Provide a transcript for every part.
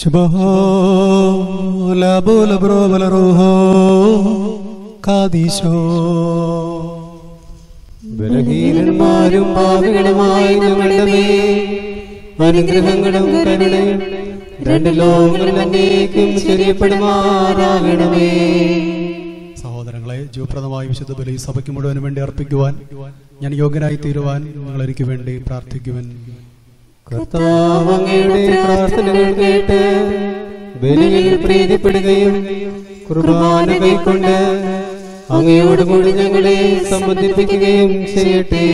ശുഭഹോ ലബോ ലബ്രോ ബലറോഹോ കാദീശോ ബലഹീനന്മാരും പാപികളുമായ ഞങ്ങളുടെ മേൽ അനുഗ്രഹങ്ങളും കരുണയും രണ്ട് ലോകങ്ങളിൽ എന്നേക്കും ശരിയപ്പെടുമാറാകണമേ സഹോദരങ്ങളെ ജീവപ്രദമായ വിശുദ്ധ ബലി സഭയ്ക്ക് മുഴുവനും വേണ്ടി അർപ്പിക്കുവാൻ ഞാൻ യോഗ്യനായി തീരുവാൻ നിങ്ങൾ എനിക്ക് വേണ്ടി പ്രാർത്ഥിക്കുവാൻ കർത്താവ് അങ്ങയുടെ പ്രാർത്ഥനകൾ കേട്ട് ബലിയിൽ പ്രീതിപ്പെടുകയും കുർബാന കൈക്കൊണ്ട് അങ്ങയോടുകൂടി ഞങ്ങളെ സംബന്ധിപ്പിക്കുകയും ചെയ്യട്ടെ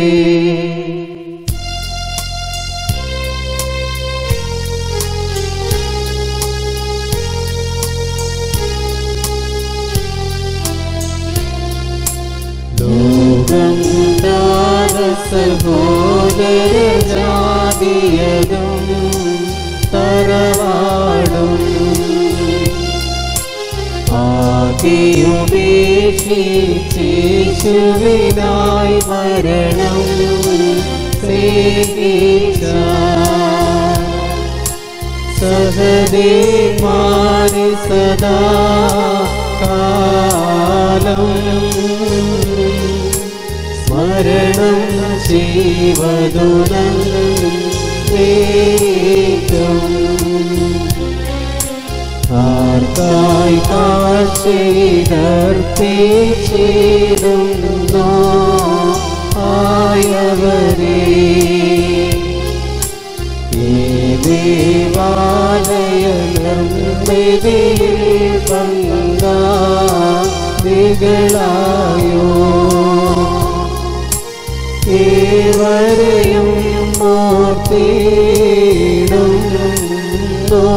ലോകം സഹോദരജാതിയതും തറവാടും ആദിയുമേശിച്ചേശുവിനായി മരണം സ്നേഹിച്ച സഹദേമാരി സദാ കാലം സ്മരണം ജീവദുരം ആർക്കായി കാഴ്ചയിടർത്തിച്ചിരുന്നോ ആയവരേ ഈ ദേവാലയ നിർമ്മിതിയിൽ പങ്കാളികളായോ ഏവരെയും ഓർത്തിടുന്നു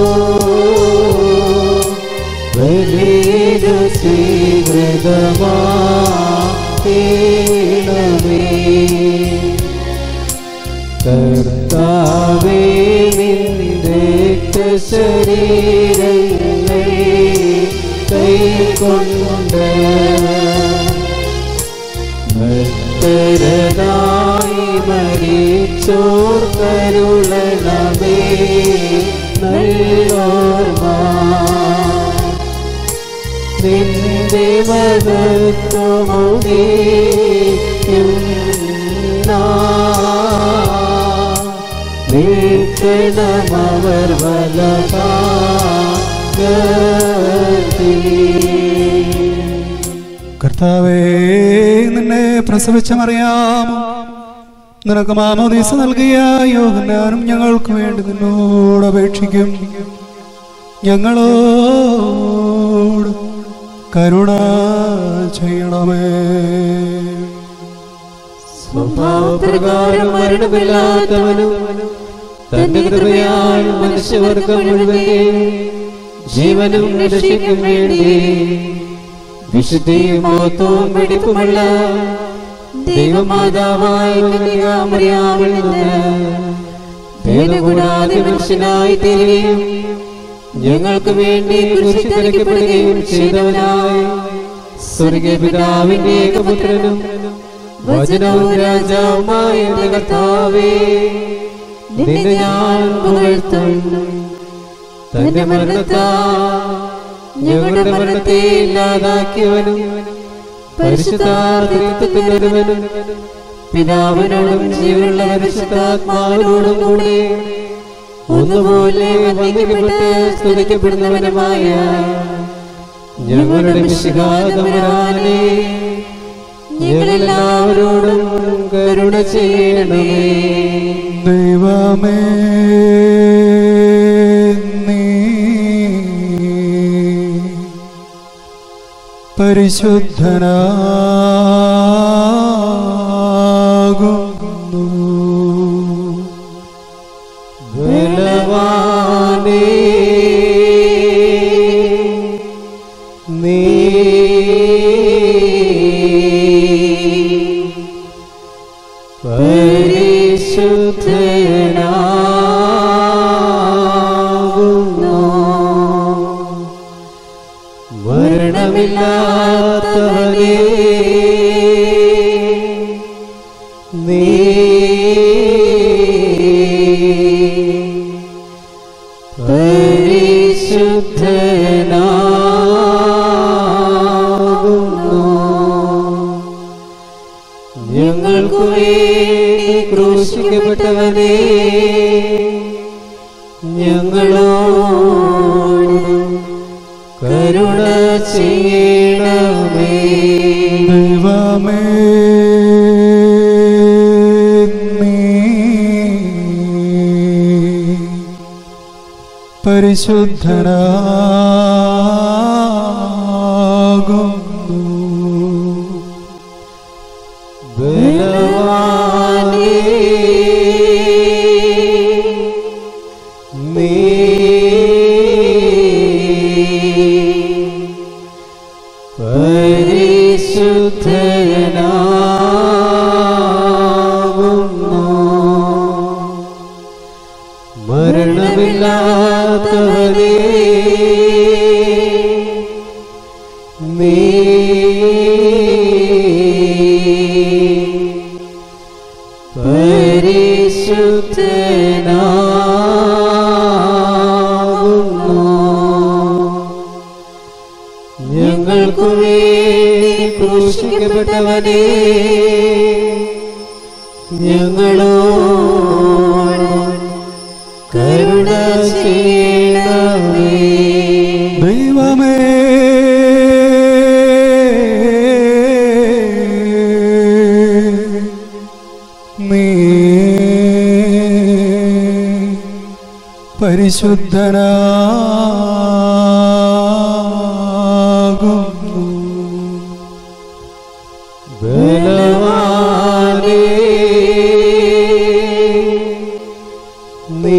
വലിയൊരു സ്വീകൃതമാണമേ കർത്താവേ നിന്റെ ശരീരങ്ങൾ കൈകൊണ്ട് ഭക്തരതായി മരിച്ചോർ കരുളണമേ നല്ലോർമ്മ നിന്റെ മതത്വമുദീക്കും നീക്കണമവർ വലഭാഗത്തിൽ കർത്താവേ നിന്നെ പ്രസവിച്ച മറിയാമോ നിനക്ക് മാമോദീസ നൽകിയ യോഹന്നാനും ഞങ്ങൾക്ക് വേണ്ടി നിന്നോട് അപേക്ഷിക്കും ഞങ്ങളോട് കരുണ ചെയ്യണമേ സ്വഭാവപ്രകാരം മരണമില്ലാത്തവനും തന്റെ കൃപയാൽ മനുഷ്യവർഗം മുഴുവനെ ജീവനും രക്ഷിക്കും വേണ്ടി വിശുദ്ധിയും മഹത്വവും വെടിപ്പുമുള്ള ദൈവമാതാവായ മറിയാമിൽ നിന്ന് ഭേദകൂടാതെ മനുഷ്യനായി തീരുകയും ഞങ്ങൾക്ക് വേണ്ടി കുരിശിക്കപ്പെടുകയും ചെയ്തവനായി സ്വർഗീയ പിതാവിന്റെ ഏകപുത്രനും വചനവും രാജാവുമായ എന്റെ കർത്താവേ നിന്നെ ഞാൻ പുകഴ്ത്തും തന്റെ മരണത്താ ഞങ്ങളുടെ മരണത്തെ ഇല്ലാതാക്കിയവനും പരിശുദ്ധാത്മത്തിനൊരുവനും പിതാവിനോടും ജീവനുള്ള പരിശുദ്ധാത്മാവിനോടും കൂടെ ഒന്നുപോലെ വന്ദിക്കപ്പെട്ട് സ്തുതിക്കപ്പെടുന്നവനുമായ ഞങ്ങളുടെ വിശുഖാതമരാനെ ഞങ്ങളെല്ലാവരോടും കരുണ ചെയ്യണമേ ദൈവമേ നീ പരിശുദ്ധനാകുന്നു ബലവാനേ നീ പരിശുദ്ധനാകുന്നു മരണമില്ലാത്തവനേ നീ പരിശുദ്ധനാകുന്നു പരിശുദ്ധനാകുന്നു ഞങ്ങൾക്കു വേണ്ടി ക്രൂശിക്കപ്പെട്ടവനെ ഞങ്ങളോട് കരുണ ചെയ്യണമേ ദൈവമേ നീ പരിശുദ്ധനാകുന്നു ബലവാനേ നീ പരിശുദ്ധനാകുന്നു മരണമില്ലാത്തവനേ നീ പരിശുദ്ധനാകുന്നു ഞങ്ങൾക്കു വേണ്ടി ക്രൂശിക്കപ്പെട്ടവനെ ഞങ്ങളോട് കരുണ ചെയ്യണമേ ദൈവമേ നീ പരിശുദ്ധനാകുന്നു ബലവാനേ നീ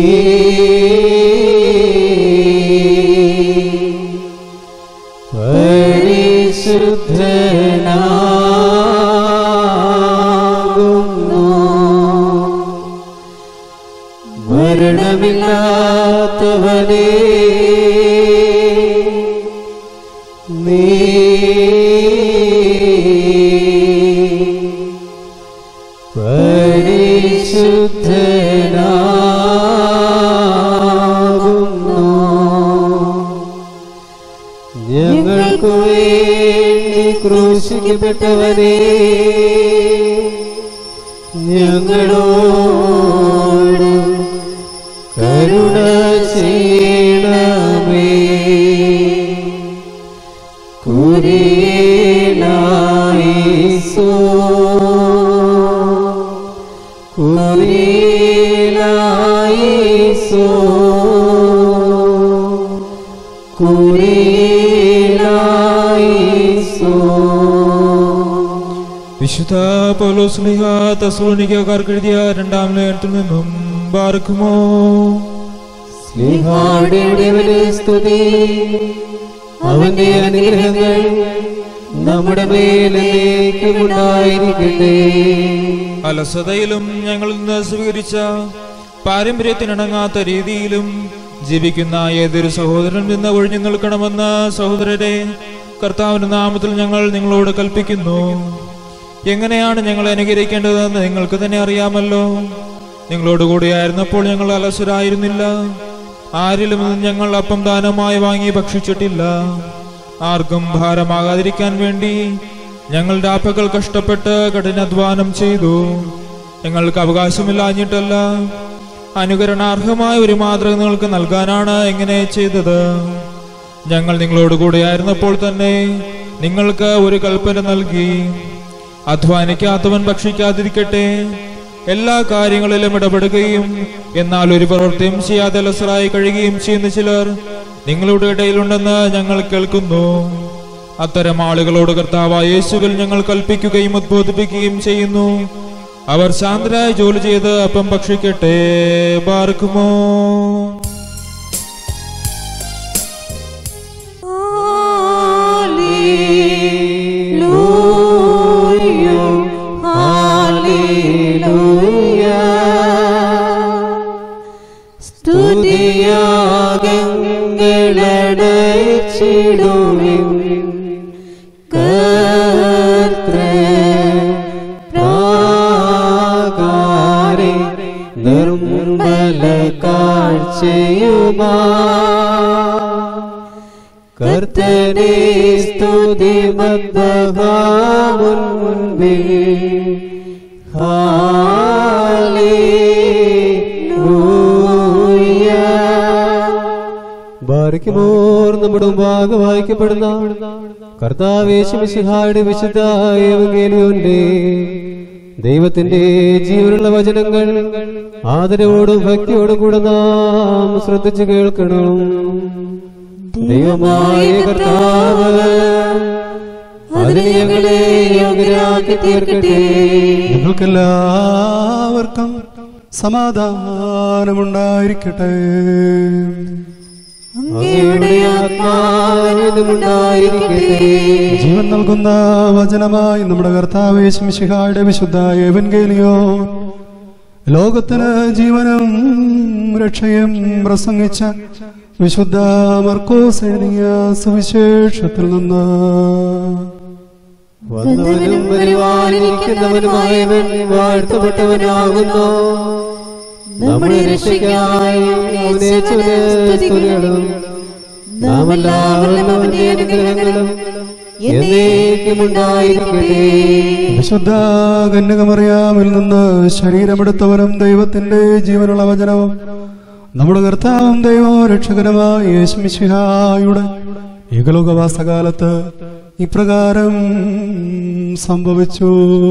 പരിശുദ്ധനാകുന്നു മരണമില്ലാത്തവനേ നീ പരിശുദ്ധനാകുന്നു ഞങ്ങൾക്കു വേണ്ടി ക്രൂശിക്കപ്പെട്ടവനെ ഞങ്ങളോട് കരുണ ചെയ്യണമേ കുരിയേലായിസോ കുരിയേലായിസോ കുരിയേലായിസോ വിശുദ്ധ പൗലോസ്ലിഹ തെസ്സലോനിക്കക്കാർക്ക് എഴുതിയ രണ്ടാം ലേഖനത്തിൽ നിന്നും ബാർക്കുമോ സ്നേഹാടിയുടെ സ്തുതി അവന്റെ അനുഗ്രഹങ്ങൾ നമ്മുടെ മേലേക്കും ഉണ്ടായിരിക്കട്ടെ അലസതയിലും ഞങ്ങളിൽ നിന്ന് സ്വീകരിച്ച പാരമ്പര്യത്തിനിണങ്ങാത്ത രീതിയിലും ജീവിക്കുന്ന ഏതൊരു സഹോദരൻ നിന്ന് ഒഴിഞ്ഞു നിൽക്കണമെന്ന് സഹോദരരെ കർത്താവിന്റെ നാമത്തിൽ ഞങ്ങൾ നിങ്ങളോട് കൽപ്പിക്കുന്നു എങ്ങനെയാണ് ഞങ്ങൾ അനുകരിക്കേണ്ടതെന്ന് നിങ്ങൾക്ക് തന്നെ അറിയാമല്ലോ നിങ്ങളോട് കൂടിയായിരുന്നപ്പോൾ ഞങ്ങൾ അലസരായിരുന്നില്ല ആരിലും നിന്ന് ഞങ്ങൾ അപ്പം ദാനമായി വാങ്ങി ഭക്ഷിച്ചിട്ടില്ല ആർക്കും ഭാരമാകാതിരിക്കാൻ വേണ്ടി ഞങ്ങൾ രാപ്പകൽ കഷ്ടപ്പെട്ട് കഠിനാധ്വാനം ചെയ്തു ഞങ്ങൾക്ക് അവകാശമില്ലാഞ്ഞിട്ടല്ല അനുകരണാർഹമായ ഒരു മാതൃക നിങ്ങൾക്ക് നൽകാനാണ് എങ്ങനെ ചെയ്തത് ഞങ്ങൾ നിങ്ങളോട് കൂടെയായിരുന്നപ്പോൾ തന്നെ നിങ്ങൾക്ക് ഒരു കൽപ്പന നൽകി അധ്വാനിക്കാത്തവൻ ഭക്ഷിക്കാതിരിക്കട്ടെ എല്ലാ കാര്യങ്ങളിലും ഇടപെടുകയും എന്നാൽ ഒരു പ്രവൃത്തിയും ചെയ്യാതെ അലസറായി കഴിയുകയും ചെയ്യുന്ന ചിലർ നിങ്ങളുടെ ഇടയിലുണ്ടെന്ന് ഞങ്ങൾ കേൾക്കുന്നു അത്തരം ആളുകളോട് കർത്താവായ യേശുവിൽ ഞങ്ങൾ കൽപ്പിക്കുകയും ഉദ്ബോധിപ്പിക്കുകയും ചെയ്യുന്നു അവർ ശാന്തരായി ജോലി ചെയ്ത് അപ്പം ഭക്ഷിക്കട്ടെ ബാർക്കുമോ സ്തുതിയാകങ്ങളടച്ചിടുവിൻ കർത്തൃപ്രാകാരെ നിർമ്മല കാഴ്ചയുമാ കർത്തനെ സ്തുതി മദ്ബഹാമുൻപിൽ ബാരിക്കുമോർ നമ്മുടെ മുമ്പാകെ വായിക്കപ്പെടുന്ന കർത്താവേശമിശിഹായുടെ വിശുദ്ധ ഏവങ്കേലിയോന്റെ ദൈവത്തിന്റെ ജീവനുള്ള വചനങ്ങൾ ആദരവോടും ഭക്തിയോടും കൂടെ നാം ശ്രദ്ധിച്ചു കേൾക്കണം ദൈവമായ കർത്താവ് അതിന് ഞങ്ങളെ യോഗ്യരാക്കി തീർക്കട്ടെ നിങ്ങൾക്കെല്ലാവർക്കും സമാധാനമുണ്ടായിരിക്കട്ടെ അങ്ങയുടെ ആത്മാവിനുമുണ്ടായിരിക്കട്ടെ ജീവൻ നൽകുന്ന വചനമായി നമ്മുടെ കർത്താവേശമിശിഹായുടെ വിശുദ്ധ ഏവൻഗേലിയോ ലോകത്തിന് ജീവനും രക്ഷയും പ്രസംഗിച്ച വിശുദ്ധ മർക്കോസ് എഴുതിയ സുവിശേഷത്തിൽ നിന്ന് വന്നവനും പരിപാലിക്കുന്നവനുമായവൻ വാഴ്ത്തപ്പെട്ടവനാകുന്നു നമ്മുടെ രക്ഷയ്ക്കായി ഉന്നയിച്ചവന് സ്തുതികളും നാം എല്ലാവരും അവന്റെ അനുഗ്രഹങ്ങളും എന്നേക്കുമുണ്ടായിരിക്കട്ടെ വിശുദ്ധ കന്യകമറിയാമിൽ നിന്ന് ശരീരമെടുത്തവനും ദൈവത്തിന്റെ ജീവനുള്ള വചനവും നമ്മുടെ കർത്താവും ദൈവവും രക്ഷകരമായ യേശുമിശിഹായുടെ ഏകലോകവാസകാലത്ത് ഇപ്രകാരം സംഭവിച്ചു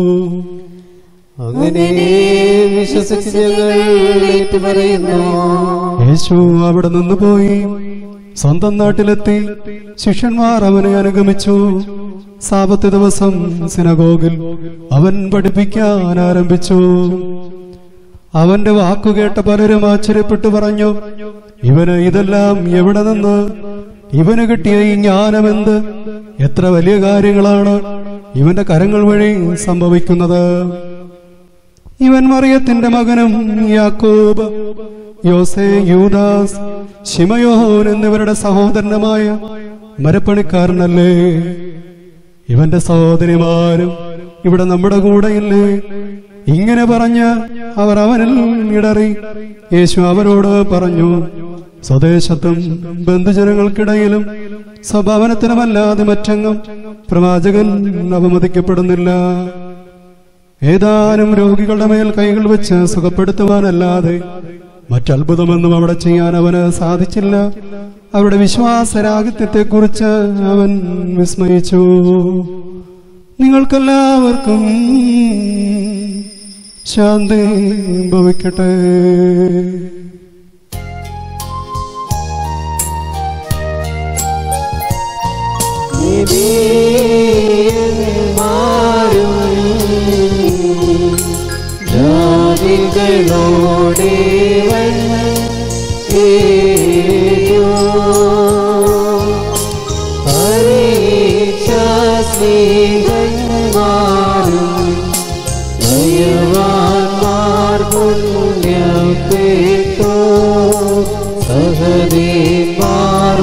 അങ്ങനെ വിശ്വസിച്ച് ഞങ്ങൾ ഏറ്റുപറയുന്നു യേശു അവിടെ നിന്ന് പോയി സ്വന്തം നാട്ടിലെത്തി ശിഷ്യന്മാർ അവനെ അനുഗമിച്ചു സാപത്ത് ദിവസം സിനഗോഗിൽ അവൻ പഠിപ്പിക്കാൻ ആരംഭിച്ചു അവന്റെ വാക്കുകേട്ട പലരും ആശ്ചര്യപ്പെട്ടു പറഞ്ഞു ഇവന് ഇതെല്ലാം എവിടെ നിന്ന് ഇവന് കിട്ടിയ ഈ ജ്ഞാനമെന്ത് എത്ര വലിയ കാര്യങ്ങളാണ് ഇവന്റെ കരങ്ങൾ വഴി സംഭവിക്കുന്നത് ഇവൻ മറിയത്തിന്റെ മകനും യാക്കോബ് യോസേ യൂദാസ് ശിമയോൻ എന്നിവരുടെ സഹോദരനുമായ മരപ്പണിക്കാരനല്ലേ ഇവന്റെ സഹോദരിമാരും ഇവിടെ നമ്മുടെ കൂടെയില്ലേ ഇങ്ങനെ പറഞ്ഞ് അവർ അവനിൽ ഇടറി യേശു അവരോട് പറഞ്ഞു സ്വദേശത്തും ബന്ധുജനങ്ങൾക്കിടയിലും സ്വഭാവനത്തിനുമല്ലാതെ മറ്റെങ്ങും പ്രവാചകൻ അവമതിക്കപ്പെടുന്നില്ല ഏതാനും രോഗികളുടെ മേൽ കൈകൾ വെച്ച് സുഖപ്പെടുത്തുവാനല്ലാതെ മറ്റത്ഭുതമൊന്നും അവിടെ ചെയ്യാൻ അവന് സാധിച്ചില്ല അവരുടെ വിശ്വാസരാഹിത്യത്തെക്കുറിച്ച് അവൻ വിസ്മയിച്ചു നിങ്ങൾക്കെല്ലാവർക്കും ശാന്തി ഭവിക്കട്ടെ നിബിയന്മാരും ജാതികളോടേവൻ ഏകോ പരീക്ഷാസ്നേഹന്മാരും ദയവാന്മാർ പുണ്യപ്പെട്ടു സഹദേവാർ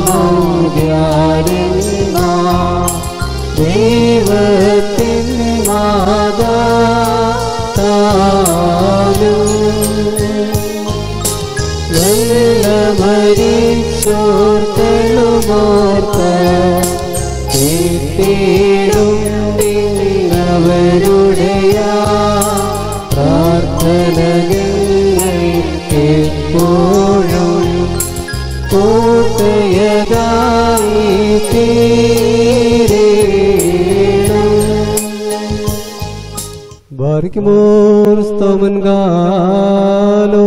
മൂല്യാരന്മാർ ദൈവത്തിൻ മാതാലും നല്ല മരിച്ചോർത്തളുമോർത്ത് കേട്ടിടും നിന്നവരുടെയാ പ്രാർത്ഥനകൾ എപ്പോഴും കൂട്ടയതായി തീരേണം ബാരിക്കുമോർ സ്തോമൻ ഗാലോ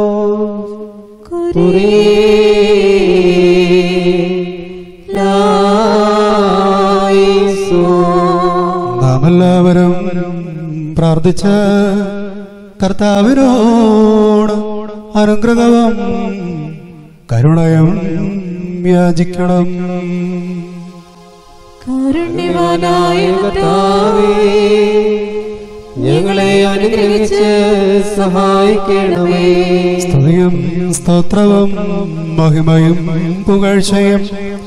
നാം എല്ലാവരും പ്രാർത്ഥിച്ച് കർത്താവിനോട് അനുഗ്രഹവും കരുണയും യാചിക്കണം കാരുണ്യവാനായ കർത്താവേ ഞങ്ങളെ അനുഗ്രഹിച്ച് സഹായിക്കണമേ സ്തുതിയും സ്തോത്രവും മഹിമയും പുകഴ്ചയും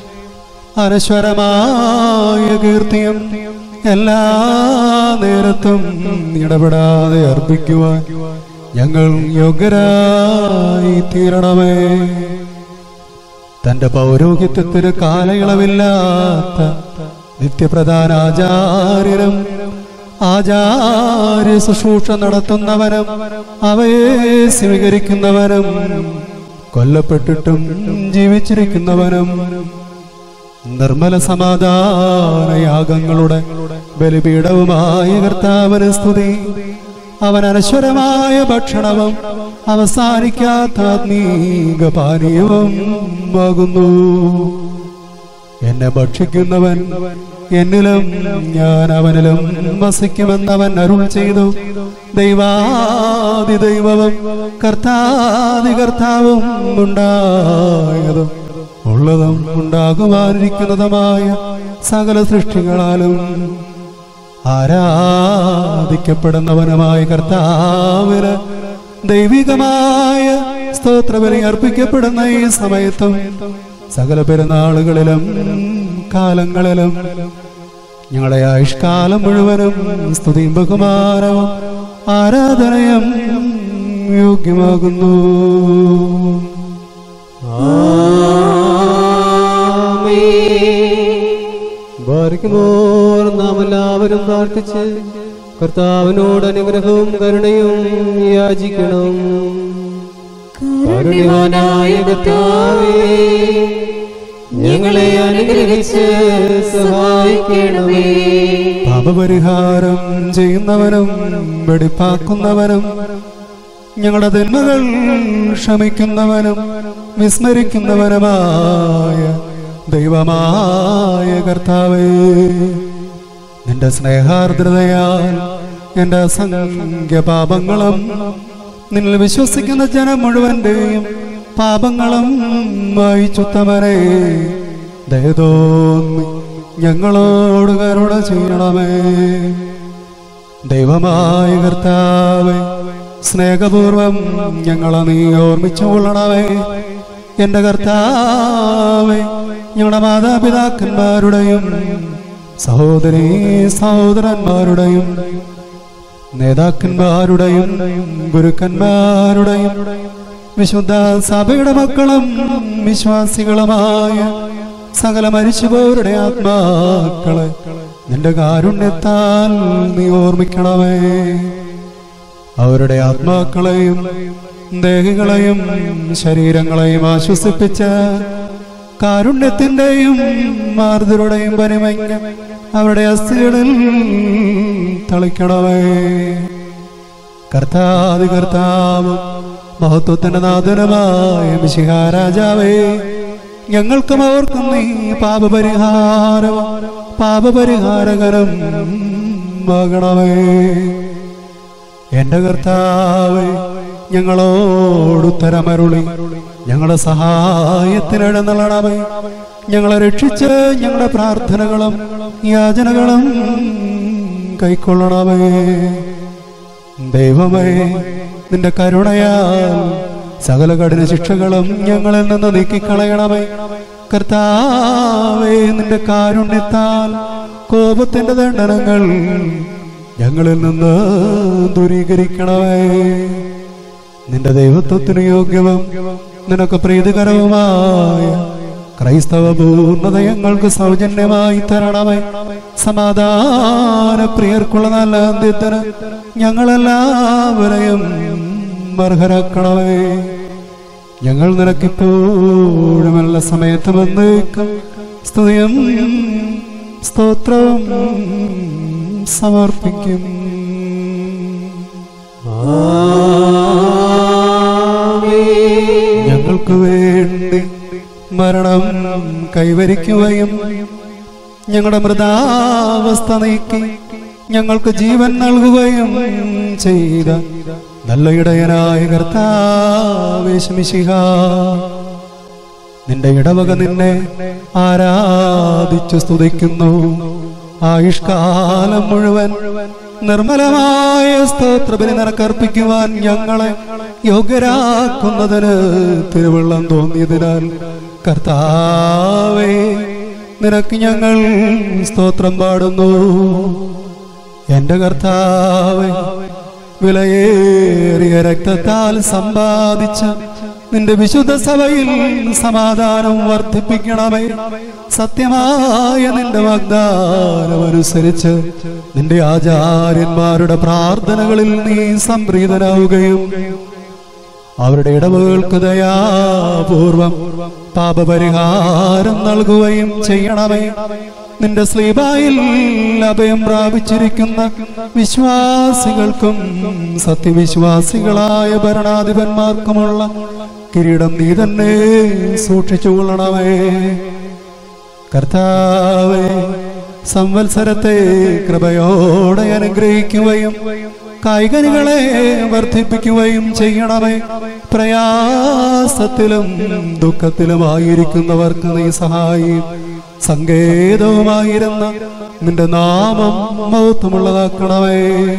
അനശ്വരമായ കീർത്തിയും എല്ലാ നേരത്തും ഇടപെടാതെ അർപ്പിക്കുവാൻ ഞങ്ങൾ യോഗ്യരായി തീരണമേ തന്റെ പൗരോഹിത്യത്തിന് കാലയളവില്ലാത്ത നിത്യപ്രധാന ആചാര്യനും ആചാര്യ ശുശ്രൂഷ നടത്തുന്നവനും അവയെ സ്വീകരിക്കുന്നവനും കൊല്ലപ്പെട്ടിട്ടും ജീവിച്ചിരിക്കുന്നവനും നിർമ്മല സമാധാന യാഗങ്ങളുടെ ബലിപീഠവുമായ കർത്താവിന് സ്തുതി അവൻ അനശ്വരമായ ഭക്ഷണവും അവസാനിക്കാത്ത ആത്മീക പാനീയവും ആകുന്നു എന്നെ ഭക്ഷിക്കുന്നവൻ എന്നിലും ഞാൻ അവനിലും വസിക്കുമെന്നവൻ അരുൾ ചെയ്തു ദൈവാദി ദൈവവും കർത്താദി കർത്താവും ഉണ്ടായതും ഉള്ളതും ഉണ്ടാകുവാനിരിക്കുന്നതുമായ സകല സൃഷ്ടികളാലും ആരാധിക്കപ്പെടുന്നവനുമായ കർത്താവിന് ദൈവികമായ സ്തോത്രബലി അർപ്പിക്കപ്പെടുന്ന ഈ സമയത്തും സകല പെരുന്നാളുകളിലും കാലങ്ങളിലും ഞങ്ങളുടെ ആയുഷ്കാലം മുഴുവനും സ്തുതിയും ബഹുമാനവും ആരാധനയും യോഗ്യമാകുന്നു ബാരിക്കുമോർ നാം എല്ലാവരും പ്രാർത്ഥിച്ച് കർത്താവിനോട് അനുഗ്രഹവും കരുണയും യാചിക്കണം കാരുണ്യവാനായ കർത്താവേ ഞങ്ങളെ അനുഗ്രഹിച്ച് സഹായിക്കണമേ പാപപരിഹാരം ചെയ്യുന്നവനും വെടിപ്പാക്കുന്നവനും ഞങ്ങളുടെ തിന്മകൾ ക്ഷമിക്കുന്നവനും വിസ്മരിക്കുന്നവനുമായ ദൈവമായ കർത്താവേ നിന്റെ സ്നേഹാർദ്രതയാൽ എന്റെ അസംഖ്യ പാപങ്ങളും നിന്നിൽ വിശ്വസിക്കുന്ന ജനം മുഴുവന്റെയും പാപങ്ങളും വായിച്ചുത്തമരെ ദയതോന്നി ഞങ്ങളോട് കരുണ ചെയ്യണമേ ദൈവമായ കർത്താവേ സ്നേഹപൂർവം ഞങ്ങളെ നീ ഓർമ്മിച്ചു കൊള്ളണമേ എന്റെ കർത്താവേ ഞങ്ങളുടെ മാതാപിതാക്കന്മാരുടെയും സഹോദരീ സഹോദരന്മാരുടെയും നേതാക്കന്മാരുടെയും ഗുരുക്കന്മാരുടെയും വിശുദ്ധ സഭയുടെ മക്കളും വിശ്വാസികളുമായ സകല മരിച്ചുപോരുടെ ആത്മാക്കളെ നിന്റെ കാരുണ്യത്താൽ നീ ഓർമ്മിക്കണമേ അവരുടെ ആത്മാക്കളെയും ദേഹികളെയും ശരീരങ്ങളെയും ആശ്വസിപ്പിച്ച് കാരുണ്യത്തിന്റെയും മാർദ്ദരുടെയും പരിമഞ്ഞ് അവരുടെ അസ്ഥികളിൽ തളിക്കണമേ കർത്താതി കർത്താവ് മഹത്വത്തിന്റെ നാഥനമായ മിശിഹാരാജാവേ ഞങ്ങൾക്കും അവർക്കും നീ പാപപരിഹാരം പാപപരിഹാരകരം ആകണമേ എന്റെ കർത്താവ് ഞങ്ങളോട് ഉത്തരമരുളി ഞങ്ങളുടെ സഹായത്തിനെഴുന്നള്ളണമേ ഞങ്ങളെ രക്ഷിച്ച് ഞങ്ങളുടെ പ്രാർത്ഥനകളും യാചനകളും കൈക്കൊള്ളണമേ ദൈവമേ നിന്റെ കരുണയാൽ സകല കഠിന ശിക്ഷകളും ഞങ്ങളിൽ നിന്ന് നീക്കിക്കളയണമേ കർത്താവേ നിന്റെ കാരുണ്യത്താൽ കോപത്തിന്റെ ദണ്ഡനങ്ങൾ ഞങ്ങളിൽ നിന്ന് ദൂരീകരിക്കണമേ നിന്റെ ദൈവത്വത്തിന് യോഗ്യവും നിനക്ക് പ്രീതികരവുമായ ക്രൈസ്തവ പൂർണ്ണത ഞങ്ങൾക്ക് സൗജന്യമായി തരണമേ സമാധാന പ്രിയർക്കുള്ള നല്ല അന്ത്യത്തിന് ഞങ്ങളെല്ലാവരെയും അർഹരാക്കണമേ ഞങ്ങൾ നിനക്കിപ്പോഴും എല്ലാ സമയത്തും എന്നേക്കും സ്തുതിയും സ്തോത്രവും സമർപ്പിക്കും ഞങ്ങൾക്ക് വേണ്ടി മരണം കൈവരിക്കുകയും ഞങ്ങളുടെ മൃതാവസ്ഥ നീക്കി ഞങ്ങൾക്ക് ജീവൻ നൽകുകയും ചെയ്ത നല്ല ഇടയനായ കർത്താവേശമിശിഹ നിന്റെ ഇടവക നിന്നെ ആരാധിച്ചു സ്തുതിക്കുന്നു ആയുഷ്കാലം മുഴുവൻ നിർമ്മലമായ സ്തോത്രബലി നിനക്കർപ്പിക്കുവാൻ ഞങ്ങളെ യോഗ്യരാക്കുന്നതിന് തിരുവള്ളം തോന്നിയതിനാൽ കർത്താവേ നിനക്ക് ഞങ്ങൾ സ്തോത്രം പാടുന്നു എന്റെ കർത്താവേ വിലയേറിയ രക്തത്താൽ സമ്പാദിച്ച നിന്റെ വിശുദ്ധ സഭയിൽ സമാധാനം വർദ്ധിപ്പിക്കണമേ സത്യമായ നിന്റെ വാഗ്ദാനം അനുസരിച്ച് നിന്റെ ആചാര്യന്മാരുടെ പ്രാർത്ഥനകളിൽ നീ സംപ്രീതനാവുകയും അവരുടെ ഇടവുകൾക്ക് ദയാപൂർവം പാപപരിഹാരം നൽകുകയും ചെയ്യണമേ നിന്റെ സ്ലീബായിൽ അഭയം പ്രാപിച്ചിരിക്കുന്ന വിശ്വാസികൾക്കും സത്യവിശ്വാസികളായ ഭരണാധിപന്മാർക്കുമുള്ള കിരീടം നീ തന്നെ സൂക്ഷിച്ചുകൊള്ളണമേ കർത്താവേ സംവത്സരത്തെ കൃപയോടെ അനുഗ്രഹിക്കുകയും കായികനികളെ വർദ്ധിപ്പിക്കുകയും ചെയ്യണമേ പ്രയാസത്തിലും ദുഃഖത്തിലുമായിരിക്കുന്നവർക്ക് നീ സഹായി സങ്കേതവുമായിരുന്ന നിന്റെ നാമം മഹത്വമുള്ളതാക്കണമേ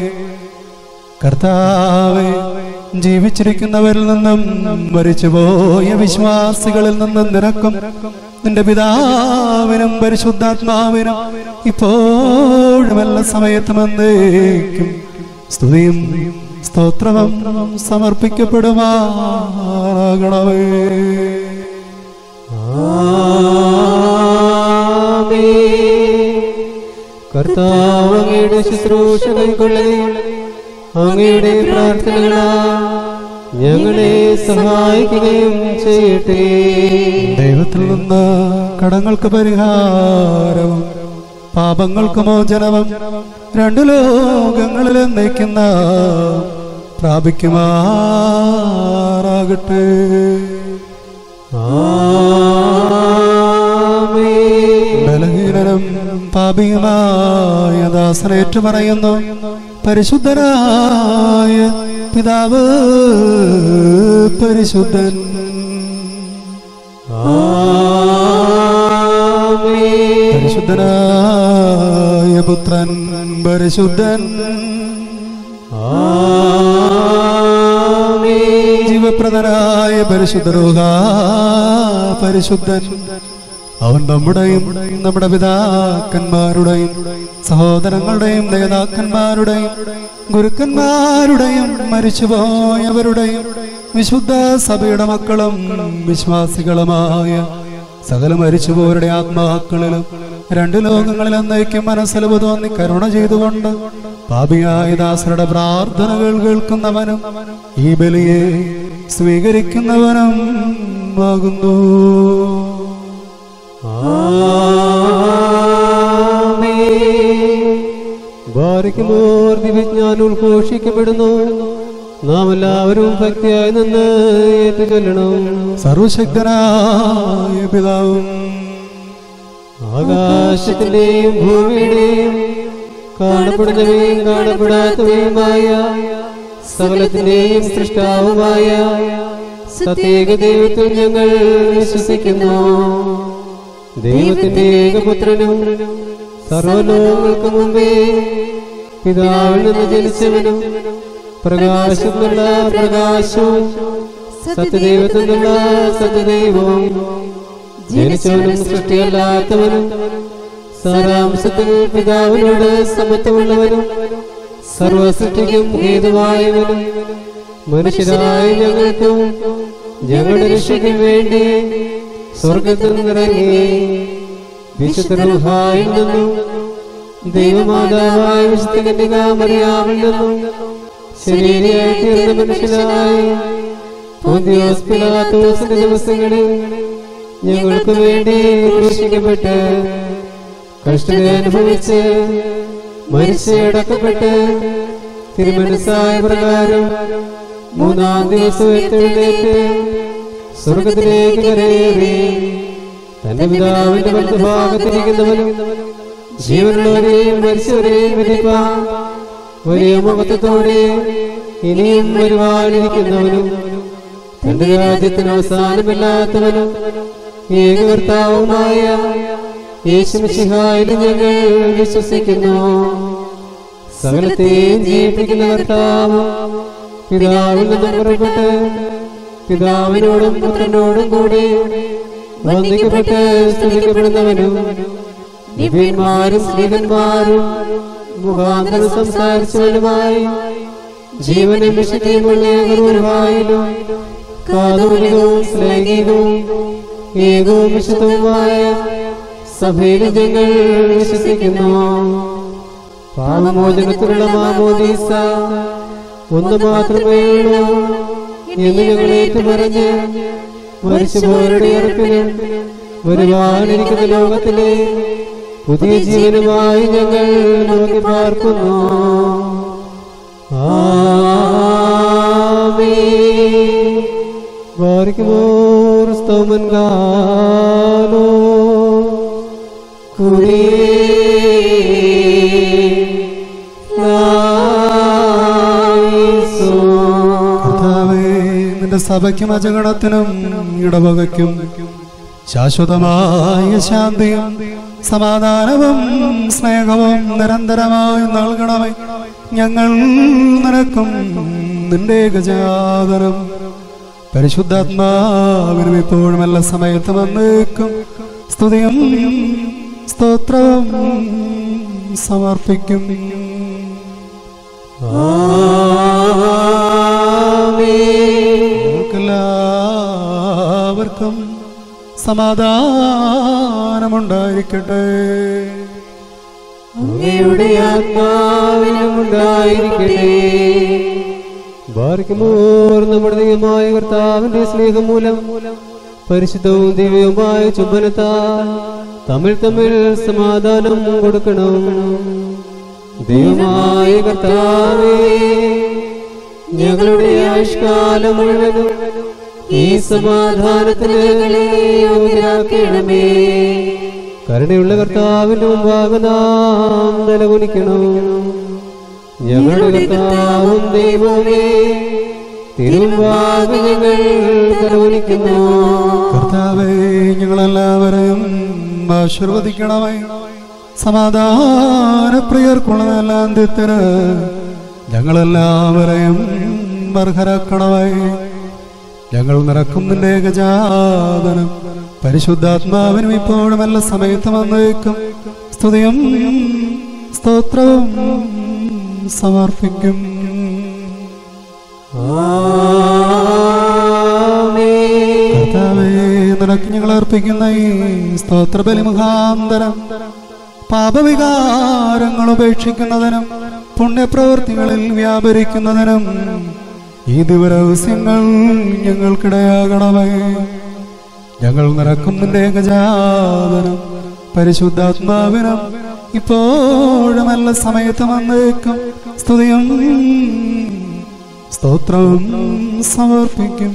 കർത്താവെ ജീവിച്ചിരിക്കുന്നവരിൽ നിന്നും മരിച്ചുപോയ വിശ്വാസികളിൽ നിന്നും നിനക്കും നിന്റെ പിതാവിനും പരിശുദ്ധാത്മാവിനും ഇപ്പോഴും എല്ലാ സമയത്തും എന്നേക്കും സ്തുതിയും സ്തോത്രവും സമർപ്പിക്കപ്പെടുമാകണമേ കർത്താവ് അങ്ങയുടെ ശുശ്രൂഷ കൈക്കൊള്ളുകയും അങ്ങയുടെ പ്രാർത്ഥനകളാ ഞങ്ങളെ സഹായിക്കുകയും ചെയ്യട്ടെ ദൈവത്തിൽ നിന്ന് കടങ്ങൾക്ക് പരിഹാരവും പാപങ്ങൾക്ക് മോചനവും രണ്ടു ലോകങ്ങളിൽ നയിക്കുന്ന പ്രാപിക്കുമാറാകട്ടെ ബലഹീനനും പാപിയുമായ ദാസനേറ്റു പറയുന്നു പരിശുദ്ധനായ പിതാവ് പരിശുദ്ധൻ പരിശുദ്ധനായ പുത്രൻ പരിശുദ്ധൻ ജീവപ്രദനായ പരിശുദ്ധ പരിശുദ്ധൻ അവൻ നമ്മുടെയും നമ്മുടെ പിതാക്കന്മാരുടെയും സഹോദരങ്ങളുടെയും നേതാക്കന്മാരുടെയും ഗുരുക്കന്മാരുടെയും മരിച്ചുപോയവരുടെയും വിശുദ്ധ സഭയുടെ മക്കളും വിശ്വാസികളുമായ സകല മരിച്ചുപോരുടെ ആത്മാക്കളിലും രണ്ട് ലോകങ്ങളിൽ എന്നേക്കും മനസ്സിലവ് തോന്നി കരുണ ചെയ്തുകൊണ്ട് പാപിയായ ദാസരുടെ പ്രാർത്ഥനകൾ കേൾക്കുന്നവനും ഈ ബലിയെ സ്വീകരിക്കുന്നവനും ആകുന്നു ഭാരിക്കുമോർ ദിവ്യജ്ഞാനം ഉദ്ഘോഷിക്കപ്പെടുന്നു നാം എല്ലാവരും ഭക്തിയായി നിന്ന് ഏറ്റു ചൊല്ലണം സർവശക്തനായ പിതാവും ആകാശത്തിന്റെയും ഭൂമിയുടെയും കാണപ്പെടുന്നവയും കാണപ്പെടാത്തവയുമായ സകലത്തിന്റെയും സൃഷ്ടാവുമായ സത്യേക ദൈവത്തിൽ ഞങ്ങൾ വിശ്വസിക്കുന്നു ദൈവത്തിന്റെ ഏകപുത്രനും സർവലോകങ്ങൾക്ക് മുമ്പേ പിതാവിൽ നിന്ന് ജനിച്ചവനും പ്രകാശത്തിനുള്ള പ്രകാശവും സത്യദൈവത്തിൽ നിന്നുള്ള സത്യദൈവവും ജനിച്ചവനും സൃഷ്ടിയല്ലാത്തവനും സാരാംശത്തിൽ പിതാവിനോട് സമത്വമുള്ളവനും സർവസൃഷ്ടിക്കും ഹേതുവായവനും മനുഷ്യരായ ഞങ്ങൾക്കും ഞങ്ങളുടെ രക്ഷയ്ക്കും വേണ്ടി സ്വർഗത്തിൽ നിറങ്ങി വിശുദ്ധരുഹായിൽ നിന്നും ദൈവമാതാവായ വിശുദ്ധ മറിയാമിൽ നിന്നും ശരീരയായി തീർന്ന മനുഷ്യനായി പൊന്തിയോസ് പിലാത്തോസിന്റെ ദിവസങ്ങളിൽ ഞങ്ങൾക്ക് വേണ്ടി ക്രൂശിക്കപ്പെട്ട് കഷ്ടത അനുഭവിച്ച് മരിച്ചടക്കപ്പെട്ട് തിരുമനസായ പ്രകാരം മൂന്നാം ദിവസം എഴുന്നേറ്റ് സ്വർഗത്തിലേക്ക് കരയേറി തന്റെ പിതാവിന്റെ വലതുഭാഗത്തിരിക്കുന്നവനും ജീവനുള്ളവരെയും മരിച്ചവരെയും വിധിപ്പാൻ വലിയ മുഖത്തോടെ ഇനിയും വരുവാനിരിക്കുന്നവനും തന്റെ രാജ്യത്തിന് അവസാനമില്ലാത്തവനും ഏകകർത്താവുമായ യേശുമിശിഹായിൽ ഞങ്ങൾ വിശ്വസിക്കുന്നു സകലത്തെയും ജീവിപ്പിക്കുന്ന കർത്താവ് പിതാവിൽ നിന്നും പുറപ്പെട്ട് പിതാവിനോടും പുത്രനോടും കൂടി വന്ദിക്കപ്പെട്ട് സ്തുതിക്കപ്പെടുന്നവനും ദിവ്യന്മാരും സ്ത്രീകന്മാരും മുഖാന്തരം സംസാരിച്ചവനുമായി ജീവനും വിശുദ്ധിയുമുള്ള ഗുരുവായാലും കാതോലികവും ശ്ലൈംഗികവും ഏകവും വിശുദ്ധവുമായ സഭയിലെ ഞങ്ങൾ വിശ്വസിക്കുന്നു പാപമോചനത്തിനുള്ള മാമോദീസ ഒന്ന് മാത്രമേ ഉള്ളൂ എന്ന് ഞങ്ങൾ ഏറ്റുപറഞ്ഞ് മരിച്ചുപോരുടെ ഉറപ്പിനും വരുവാനിരിക്കുന്ന ലോകത്തിലെ പുതിയ ജീവനുമായി ഞങ്ങൾ നോക്കി പാർക്കുന്നു ആമേൻ. ബാരിക്കുമോർ സ്തോമൻ ഗാനോ കർത്താവേ നിന്റെ സഭയ്ക്കും അജഗണത്തിനും ഇടവകയ്ക്കും ശാശ്വതമായ ശാന്തിയും സമാധാനവും സ്നേഹവും നിരന്തരമായി നൽകണമേ ഞങ്ങൾ നിനക്കും നിന്റെ ഗജാതരം പരിശുദ്ധാത്മാവിനും ഇപ്പോഴും എല്ലാ സമയത്തും വന്നേക്കും സ്തുതിയും സ്തോത്രവും സമർപ്പിക്കും എല്ലാവർക്കും സമാധാനമുണ്ടായിരിക്കട്ടെ അങ്ങയുടെ ആത്മാവിനും ഉണ്ടായിരിക്കട്ടെ ബാർക്കുമോർ നമ്മുടെ ദൈവമായ കർത്താവിന്റെ സ്നേഹം മൂലം പരിശുദ്ധവും ദിവ്യവുമായ ചുംബനത്താൽ തമ്മിൽ തമ്മിൽ സമാധാനം കൊടുക്കണം ദൈവമായ കർത്താവേ ഞങ്ങളുടെ ആയുഷ്കാലം മുഴുവനും ഈ സമാധാനത്തിന് ഞങ്ങളെ യോഗ്യരാക്കണമേ കരുണയുള്ള കർത്താവിന്റെ മുമ്പാകെ നാം നിലകൊലിക്കണം ഞങ്ങളുടെ കർത്താവും ദൈവമേ തിരുമ്പാകെ ഞങ്ങൾ നിലകൊലിക്കുന്നു കർത്താവേ ഞങ്ങളെല്ലാവരെയും ആശീർവദിക്കണമേ സമാധാനപ്രിയർക്കുള്ള അന്ത്യത്തിന് ഞങ്ങളെല്ലാവരെയും അർഹരാക്കണമേ ഞങ്ങൾ നിറക്കും നിന്റെ ഗജാതനം പരിശുദ്ധാത്മാവിനും ഇപ്പോഴും എല്ലാ സമയത്തും വന്നേക്കും സ്തുതിയും സ്തോത്രവും സമർപ്പിക്കും കർത്താവേ നിനക്ക് ഞങ്ങൾ അർപ്പിക്കുന്ന ഈ സ്തോത്രബലി മുഖാന്തരം പാപവികാരങ്ങൾ ഉപേക്ഷിക്കുന്നതിനും പുണ്യപ്രവൃത്തികളിൽ വ്യാപരിക്കുന്നതിനും ഈ ദിവരഹസ്യങ്ങൾ ഞങ്ങൾക്കിടയാകണമേ ഞങ്ങൾ നിറക്കും നിന്റെ ഗജാതനം പരിശുദ്ധാത്മാവിനും ഇപ്പോഴും എല്ലാ സമയത്തും വന്നേക്കും സ്തുതിയും സ്തോത്രവും സമർപ്പിക്കും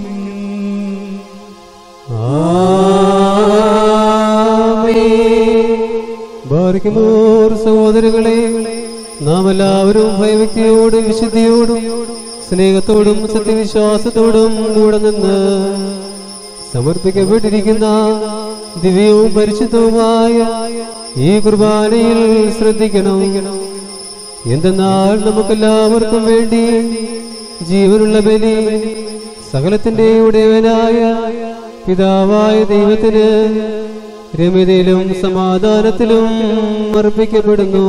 ബാരിക്കുമോർ സഹോദരങ്ങളെ നാം എല്ലാവരും ഭയഭക്തിയോടും വിശുദ്ധിയോടും സ്നേഹത്തോടും സത്യവിശ്വാസത്തോടും കൂടെ നിന്ന് സമർപ്പിക്കപ്പെട്ടിരിക്കുന്ന ദിവ്യവും പരിശുദ്ധവുമായ ഈ കുർബാനയിൽ ശ്രദ്ധിക്കണം എന്തെന്നാൽ നമുക്കെല്ലാവർക്കും വേണ്ടി ജീവനുള്ള ബലി സകലത്തിന്റെ ഉടയവനായ പിതാവായ ദൈവത്തിന് രമ്യതയിലും സമാധാനത്തിലും അർപ്പിക്കപ്പെടുന്നു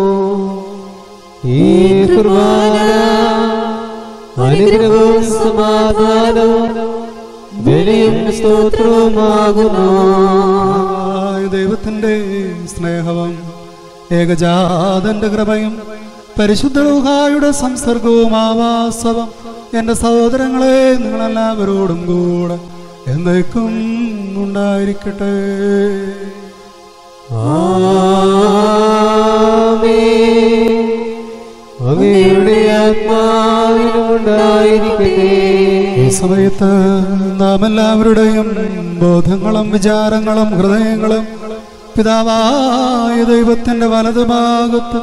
ഈ കുർബാന അനുഗ്രഹവും സമാധാനവും ബലിയും സ്തോത്രവുമാകുന്നു ആയ ദൈവത്തിന്റെ സ്നേഹവും ഏകജാതന്റെ കൃപയും പരിശുദ്ധ ഊഹായുടെ സംസർഗവും ആവാസവും എന്റെ സഹോദരങ്ങളെ നിങ്ങളെല്ലാവരോടും കൂടെ എന്നേക്കും ഉണ്ടായിരിക്കട്ടെ ആമേൻ. അങ്ങയുടെ ആത്മാവിനും ഉണ്ടായിരിക്കട്ടെ ഈ സമയത്ത് നാം എല്ലാവരുടെയും ബോധങ്ങളും വിചാരങ്ങളും ഹൃദയങ്ങളും പിതാവായ ദൈവത്തിന്റെ വലതുഭാഗത്ത്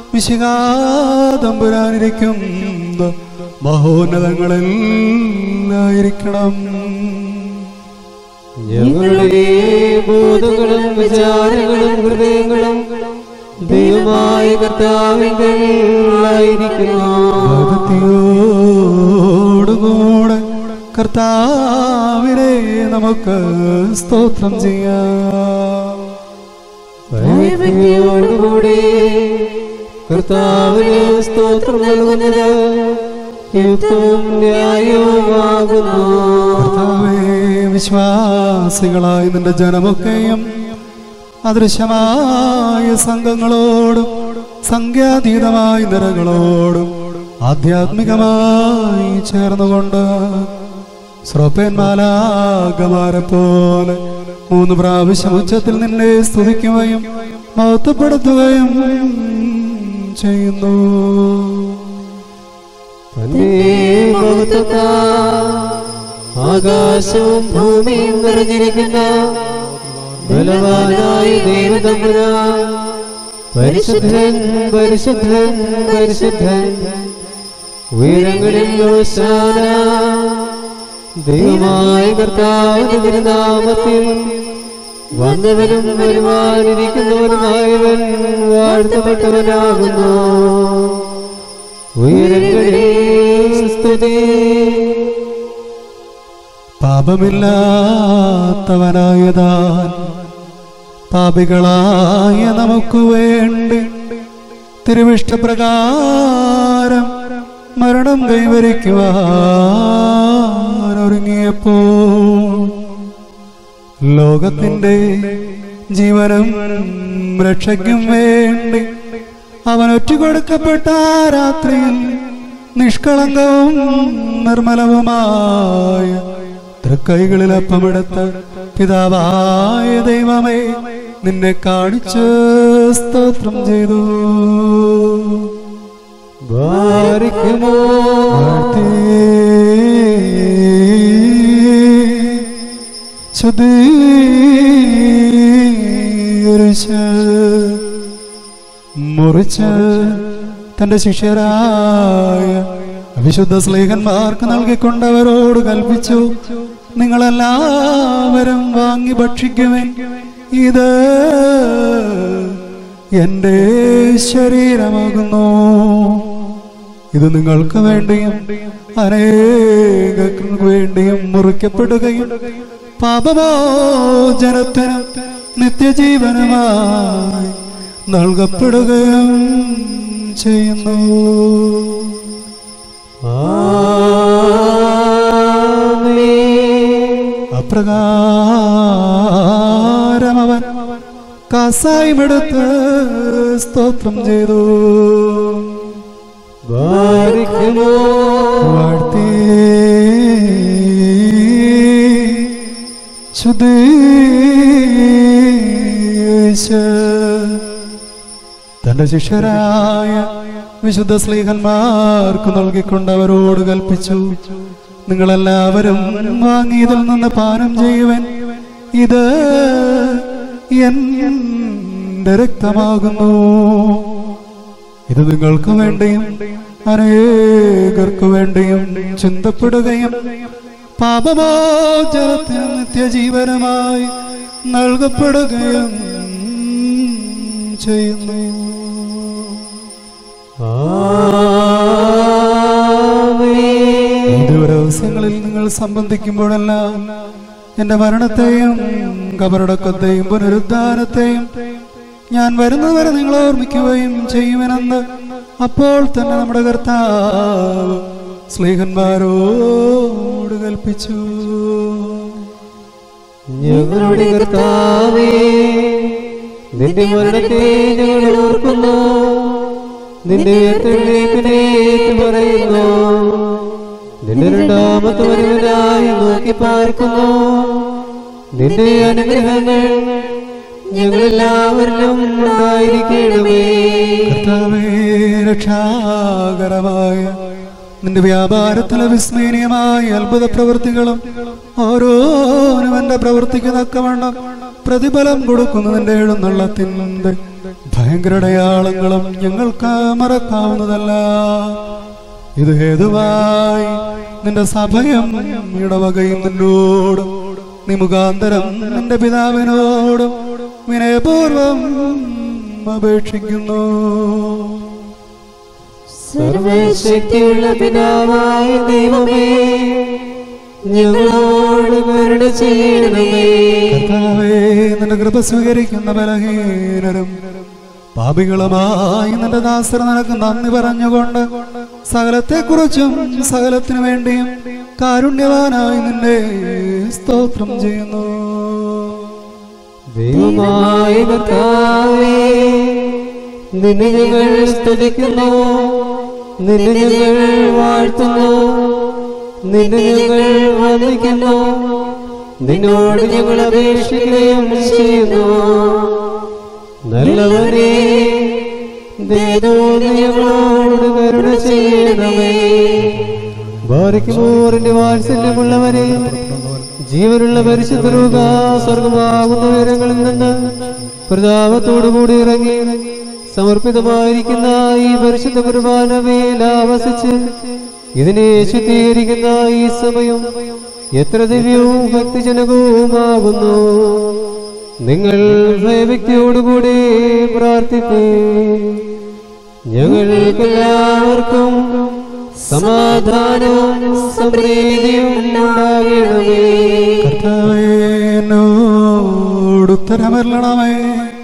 വിശികാതമ്പുരാനിരിക്കുന്ന മഹോന്നതങ്ങളിൽ ആയിരിക്കണം ഞങ്ങളുടെ ബോധങ്ങളും വിചാരങ്ങളും ഹൃദയങ്ങളും ദൈവമായ കർത്താവിങ്കൽ ആയിരിക്കുന്നു ഭക്തിയോടുകൂടെ കർത്താവിനെ നമുക്ക് സ്തോത്രം ചെയ്യാം ഭയഭക്തിയോടുകൂടി കർത്താവിന് സ്തോത്രം നൽകുന്നത് യുക്തവും ന്യായവുമാകുന്നു കർത്താവേ വിശ്വാസികളായി നിന്റെ ജനമൊക്കെയും അദൃശ്യമായ സംഘങ്ങളോടും സംഖ്യാതീതമായ നിരകളോടും ആധ്യാത്മികമായി ചേർന്നുകൊണ്ട് ശ്രോപ്പന്മാലാകമാരെ പോലെ മൂന്ന് പ്രാവശ്യം ഉച്ചത്തിൽ നിന്നെ സ്തുതിക്കുകയും മഹത്വപ്പെടുത്തുകയും ചെയ്യുന്നു തന്റെ മഹത്വത്താ ആകാശവും ഭൂമിയും നിറഞ്ഞിരിക്കുന്ന ബലവാനായ ദൈവതമ്പുരാൻ പരിശുദ്ധൻ പരിശുദ്ധൻ പരിശുദ്ധൻ ഉയരങ്ങളിൽ ഓശാന ദൈവമായ കർത്താവിന്റെ തിരുനാമത്തിൽ വന്നവനും വരുവാനിരിക്കുന്നവനുമായവൻ വാഴ്ത്തപ്പെട്ടവനാകുന്നു ഉയരങ്ങളിൽ സ്തുതി പാപമില്ലാത്തവനായതാൻ പാപികളായ നമുക്ക് വേണ്ടി തിരുവിഷ്ടപ്രകാരം മരണം കൈവരിക്കുവാൻ ഒരുങ്ങിയപ്പോ ലോകത്തിന്റെ ജീവനും രക്ഷയ്ക്കും വേണ്ടി അവൻ ഒറ്റുകൊടുക്കപ്പെട്ട ആ രാത്രിയിൽ നിഷ്കളങ്കവും നിർമ്മലവുമായ തൃക്കൈകളിൽ അപ്പമെടുത്ത് പിതാവായ ദൈവമേ നിന്നെ കാണിച്ച് സ്തോത്രം ചെയ്തു ബാരിക്കുമോ വാഴ്ത്തി ശുദ്ധീകരിച്ച് മുറിച്ച് തന്റെ ശിഷ്യരായ വിശുദ്ധ സ്ലേഹന്മാർക്ക് നൽകിക്കൊണ്ടവരോട് കൽപ്പിച്ചു നിങ്ങളെല്ലാവരും വാങ്ങി ഭക്ഷിക്കുവൻ ഇത് എന്റെ ശരീരമാകുന്നു ഇത് നിങ്ങൾക്ക് വേണ്ടിയും അനേകർക്ക് വേണ്ടിയും മുറിക്കപ്പെടുകയും പാപമോചനത്തിന് നിത്യജീവനമായി നൽകപ്പെടുകയും ചെയ്യുന്നു അപ്രകാരം അവൻ കാസായുമെടുത്ത് സ്തോത്രം ചെയ്തു ബാരിക്കുമോ വാഴ്ത്തി ശുദ്ധീകരിച്ച് തന്റെ ശിഷ്യരായ വിശുദ്ധ സ്ലീഹന്മാർക്ക് നൽകിക്കൊണ്ട് അവരോട് കൽപ്പിച്ചു നിങ്ങളെല്ലാവരും വാങ്ങി ഇതിൽ നിന്ന് പാനം ചെയ്യുവൻ ഇത് എന്റെ രക്തമാകുന്നു ഇത് നിങ്ങൾക്ക് വേണ്ടിയും അനേകർക്ക് വേണ്ടിയും ചിന്തപ്പെടുകയും പാപമോചനത്തിന് നിത്യജീവനമായി നൽകപ്പെടുകയും ചെയ്യുന്നു ഈ ദിവസങ്ങളിൽ നിങ്ങൾ സംബന്ധിക്കുമ്പോഴെല്ലാം എന്റെ മരണത്തെയും കബറടക്കത്തെയും പുനരുദ്ധാനത്തെയും ഞാൻ വരുന്നവരെ നിങ്ങൾ ഓർമ്മിക്കുകയും ചെയ്യുമെന്ന് അപ്പോൾ തന്നെ നമ്മുടെ കർത്താവ് സ്നേഹന്മാരോട് കൽപ്പിച്ചു ഞങ്ങളുടെ കർത്താവേ നിന്റെ മരണത്തെ ഞങ്ങൾ ഓർക്കുന്നു നിന്റെ ഉയർത്തെഴുന്നേൽപ്പിനെ പറയുന്നു നിന്റെ രണ്ടാമത്തെ വരവിനായി നോക്കി പാർക്കുന്നു നിന്റെ അനുഗ്രഹങ്ങൾ ഞങ്ങളെല്ലാവരിലും ഉണ്ടായിരിക്കണമേ കർത്താവേ രക്ഷാകരമായ നിന്റെ വ്യാപാരത്തിലെ വിസ്മരണീയമായ അത്ഭുത പ്രവൃത്തികളും ഓരോരും എന്റെ പ്രവൃത്തിക്ക് തക്കവണ്ണം പ്രതിഫലം കൊടുക്കുന്നതിന്റെ എഴുന്നള്ളത്തിന്റെ ഭയങ്കര അടയാളങ്ങളും ഞങ്ങൾക്ക് മറക്കാവുന്നതല്ല ഇത് ഹേതുവായി നിന്റെ സഭയും ഇടവകയും നിന്നോടും നീ മുഖാന്തരം നിന്റെ പിതാവിനോടും വിനയപൂർവം അപേക്ഷിക്കുന്നു സർവശക്തിയുള്ള പിതാവായ ദൈവമേ ഞങ്ങളോട് കരുണ ചെയ്യണമേ കർത്താവേ നിന്റെ കൃപ സ്വീകരിക്കുന്ന ബലഹീനരും പാപികളുമായി നിന്റെ ദാസർ നിനക്ക് നന്ദി പറഞ്ഞുകൊണ്ട് സകലത്തെക്കുറിച്ചും സകലത്തിനു വേണ്ടിയും കാരുണ്യവാനായി നിന്നെ സ്തോത്രം ചെയ്യുന്നു ദൈവമായ കർത്താവേ നിന്നെ ഞങ്ങൾ സ്തുതിക്കുന്നു നിന്നെ ഞങ്ങൾ വാഴ്ത്തുന്നു നിന്നെ ഞങ്ങൾ വന്ദിക്കുന്നു നിന്നോട് ഞങ്ങൾ അപേക്ഷിക്കുകയും ചെയ്യുന്നു നല്ലവനെ ദൈവം ഞങ്ങളോട് കരുണ ചെയ്യണമേ ബാരിക്കുമോറിന്റെ വാത്സല്യമുള്ളവരെ ജീവനുള്ള പരിശുദ്ധരൂപ സ്വർഗമാകുന്ന ഉയരങ്ങളിൽ നിന്ന് പ്രതാപത്തോടുകൂടി ഇറങ്ങി സമർപ്പിതമായിരിക്കുന്ന ഈ പരിശുദ്ധ കുർബാനമേൽ ആവസിച്ച് ഇതിനെ ശുദ്ധീകരിക്കുന്ന ഈ സമയം എത്ര ദിവ്യവും ഭക്തിജനകവുമാകുന്നു നിങ്ങൾ ഭയഭക്തിയോടുകൂടി പ്രാർത്ഥിക്കൂ ഞങ്ങൾക്കെല്ലാവർക്കും സമാധാനവും സമൃദ്ധിയും ഉണ്ടാകണമേ കർത്താവേ എന്നോട് ഉത്തരമരണമേ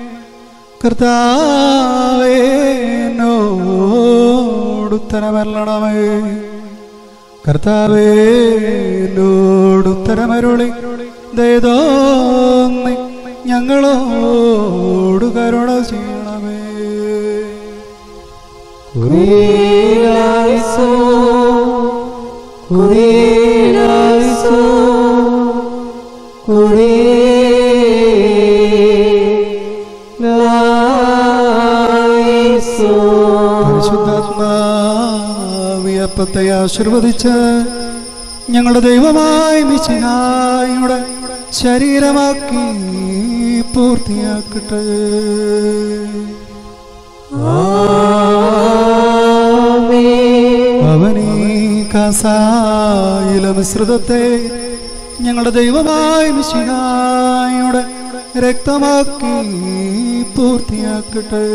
കർത്താവേ എന്നോട് ഉത്തരമരണമേ കർത്താവേ എന്നോട് ഉത്തരമരുളി ദയതോന്നി ഞങ്ങളോട് കരുണ ചെയ്യണമേ കുരിയായിസോ കുരിയായിസോ കുരിയായിസോ പരിശുദ്ധാത്മാവിയപ്പത്തെ ആശീർവദിച്ച് ഞങ്ങളുടെ ദൈവമായ മിശിഹായുടെ ശരീരമാക്കി പൂർത്തിയാക്കട്ടെ അവനീ കാസായില മിശ്രിതത്തെ ഞങ്ങളുടെ ദൈവമായ മിശിഹായുടെ രക്തമാക്കി പൂർത്തിയാക്കട്ടെ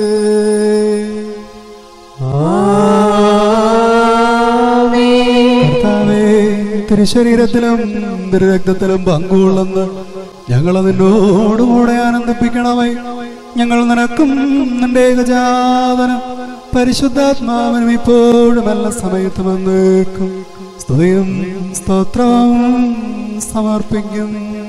കർത്താവേ തിരുശരീരത്തിലും തിരുരക്തത്തിലും പങ്കുകൊള്ളുന്ന ഞങ്ങൾ നിന്നോടുകൂടെ ആനന്ദിപ്പിക്കണമേ ഞങ്ങൾ നിനക്കും നിന്റെ ഏകജാതനം പരിശുദ്ധാത്മാവിനും ഇപ്പോഴും എല്ലാ സമയത്തും എന്നേക്കും സ്തുതിയും സ്തോത്രവും സമർപ്പിക്കും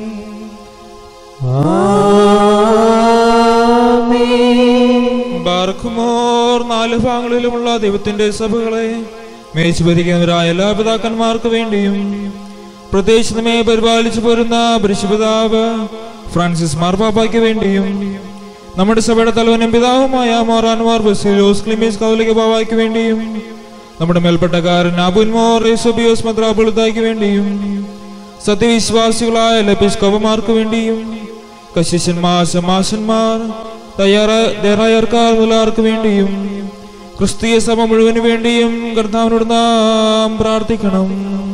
ബാർക്കുമോർ നാല് ഭാഗങ്ങളിലുമുള്ള ദൈവത്തിന്റെ സഭകളെ മേച്ചുഭരിക്കുന്നവരായ എല്ലാ പിതാക്കന്മാർക്ക് വേണ്ടിയും പ്രത്യേകിച്ച് നമ്മെ പരിപാലിച്ചു പോരുന്ന പരിശുപിതാവ് ഫ്രാൻസിസ് മാർപ്പാപ്പയ്ക്ക് വേണ്ടിയും നമ്മുടെ സഭയുടെ തലവനും പിതാവുമായ മോറാൻമാർ ബസിലോസ് ക്ലിമീസ് കൗലിക ബാബയ്ക്ക് വേണ്ടിയും നമ്മുടെ മേൽപ്പെട്ടക്കാരൻ അബുൻ മോർ യേസോബിയോസ് മദ്രാപുളിതായ്ക്ക് വേണ്ടിയും സത്യവിശ്വാസികളായ ലപിസ്കവമാർക്ക് വേണ്ടിയും കശിശന്മാർ സമാശന്മാർ തയ്യാറായർക്കാർ മുതലാർക്ക് വേണ്ടിയും ക്രിസ്തീയ സഭ മുഴുവന് വേണ്ടിയും കർത്താവിനോട് നാം പ്രാർത്ഥിക്കണം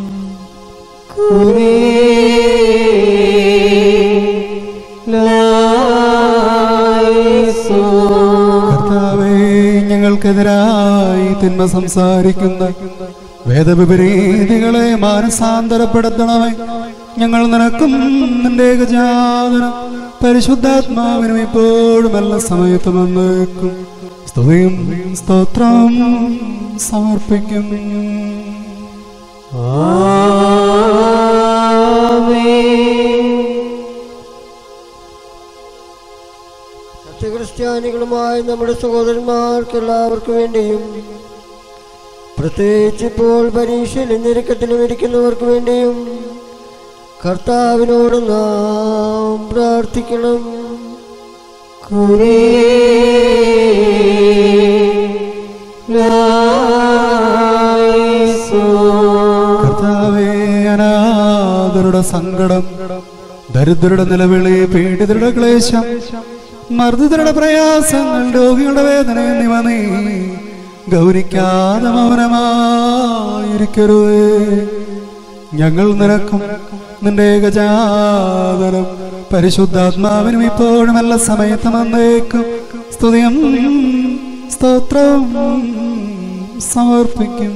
കർത്താവേ ഞങ്ങൾക്കെതിരായി തിന്മ സംസാരിക്കുന്ന വേദവിപരീതികളെ മാനസാന്തരപ്പെടുത്തണമേ ഞങ്ങൾ നിനക്കും നിന്റെ ഏകജാതനം പരിശുദ്ധാത്മാവിനും ഇപ്പോഴും എല്ലാ സമയത്തും എന്നേക്കും സ്തുതിയും സ്തോത്രം സമർപ്പിക്കും സത്യക്രിസ്ത്യാനികളുമായ നമ്മുടെ സഹോദരന്മാർക്ക് എല്ലാവർക്കും വേണ്ടിയും പ്രത്യേകിച്ച് ഇപ്പോൾ പരീക്ഷയിലും ഞെരുക്കത്തിലും ഇരിക്കുന്നവർക്ക് വേണ്ടിയും കർത്താവിനോട് നാം പ്രാർത്ഥിക്കണം കർത്താവേ അനാഥരുടെ സങ്കടം ദരിദ്രരുടെ നിലവിളി പീഡിതരുടെ ക്ലേശം മർദ്ദിതരുടെ പ്രയാസങ്ങൾ രോഗികളുടെ വേദന എന്നിവ നീ ഗൗരിക്കാതെ മൗനമായിരിക്കരുതേ ഞങ്ങൾ നിനക്കും നിന്റെ ഏകജാതനം പരിശുദ്ധാത്മാവിനും ഇപ്പോഴും എല്ലാ സമയത്തും വന്നേക്കും സ്തുതിയും സ്തോത്രവും സമർപ്പിക്കും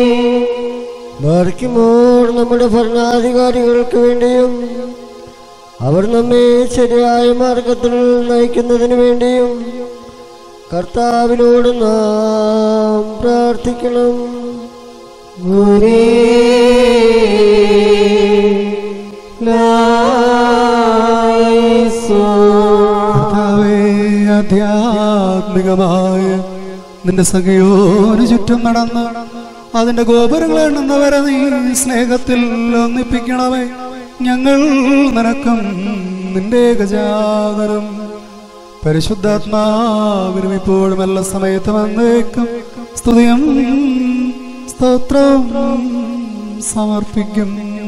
ബാർക്കിമോർ നമ്മുടെ ഭരണാധികാരികൾക്ക് വേണ്ടിയും അവർ നമ്മെ ശരിയായ മാർഗത്തിൽ നയിക്കുന്നതിന് വേണ്ടിയും കർത്താവിനോട് നാം പ്രാർത്ഥിക്കണം കർത്താവേ ആധ്യാത്മികമായ നിന്റെ സഖയോന് ചുറ്റും നടന്ന് അതിന്റെ ഗോപുരങ്ങൾ എണ്ണുന്നവരെ നീ സ്നേഹത്തിൽ ഒന്നിപ്പിക്കണമേ ഞങ്ങൾ നിനക്കും നിന്റെ ഗജാതനം പരിശുദ്ധാത്മാവിനും ഇപ്പോഴും എല്ലാ സമയത്തും എന്നേക്കും സ്തുതിയും സ്തോത്രവും സമർപ്പിക്കും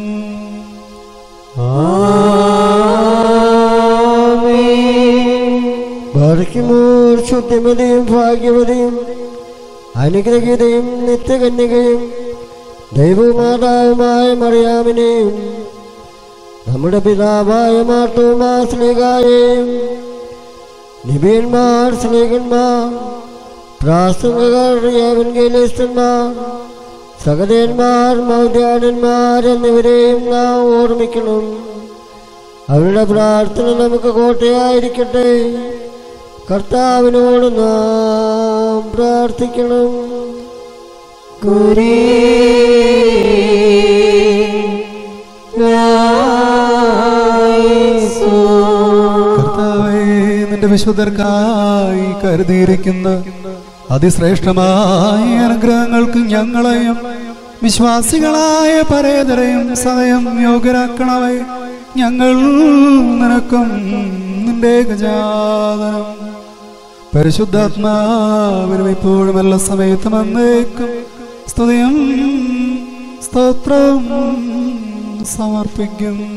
ഭാരയ്ക്കുമോർ ശുദ്ധിമതിയും ഭാഗ്യവതിയും അനുഗ്രഹീതയും നിത്യകന്യകയും ദൈവമാതാവുമായ മറിയാമിനെയും നമ്മുടെ പിതാവായ മാട്ടുമാ സ്നേഹായെയും നിബിയന്മാർ സ്നേഹന്മാർ പ്രാസംഗകർ യവൻഗേലിസ്റ്റന്മാർ സഹദേന്മാർ മൗദ്യാനന്മാർ എന്നിവരെയും നാം ഓർമ്മിക്കണം അവരുടെ പ്രാർത്ഥന നമുക്ക് കോട്ടയായിരിക്കട്ടെ കർത്താവിനോട് നാം പ്രാർത്ഥിക്കണം കർത്താവേ നിന്റെ വിശുദ്ധർക്കായി കരുതിയിരിക്കുന്ന അതിശ്രേഷ്ഠമായ അനുഗ്രഹങ്ങൾക്ക് ഞങ്ങളെയും വിശ്വാസികളായ പരേതരെയും സദയം യോഗ്യരാക്കണമേ ഞങ്ങൾ നിനക്കും നിന്റെ ഗജാതനം പരിശുദ്ധാത്മാവിനും ഇപ്പോഴും എല്ലാ സമയത്തും എന്നേക്കും സ്തുതിയും സ്തോത്രവും സമർപ്പിക്കും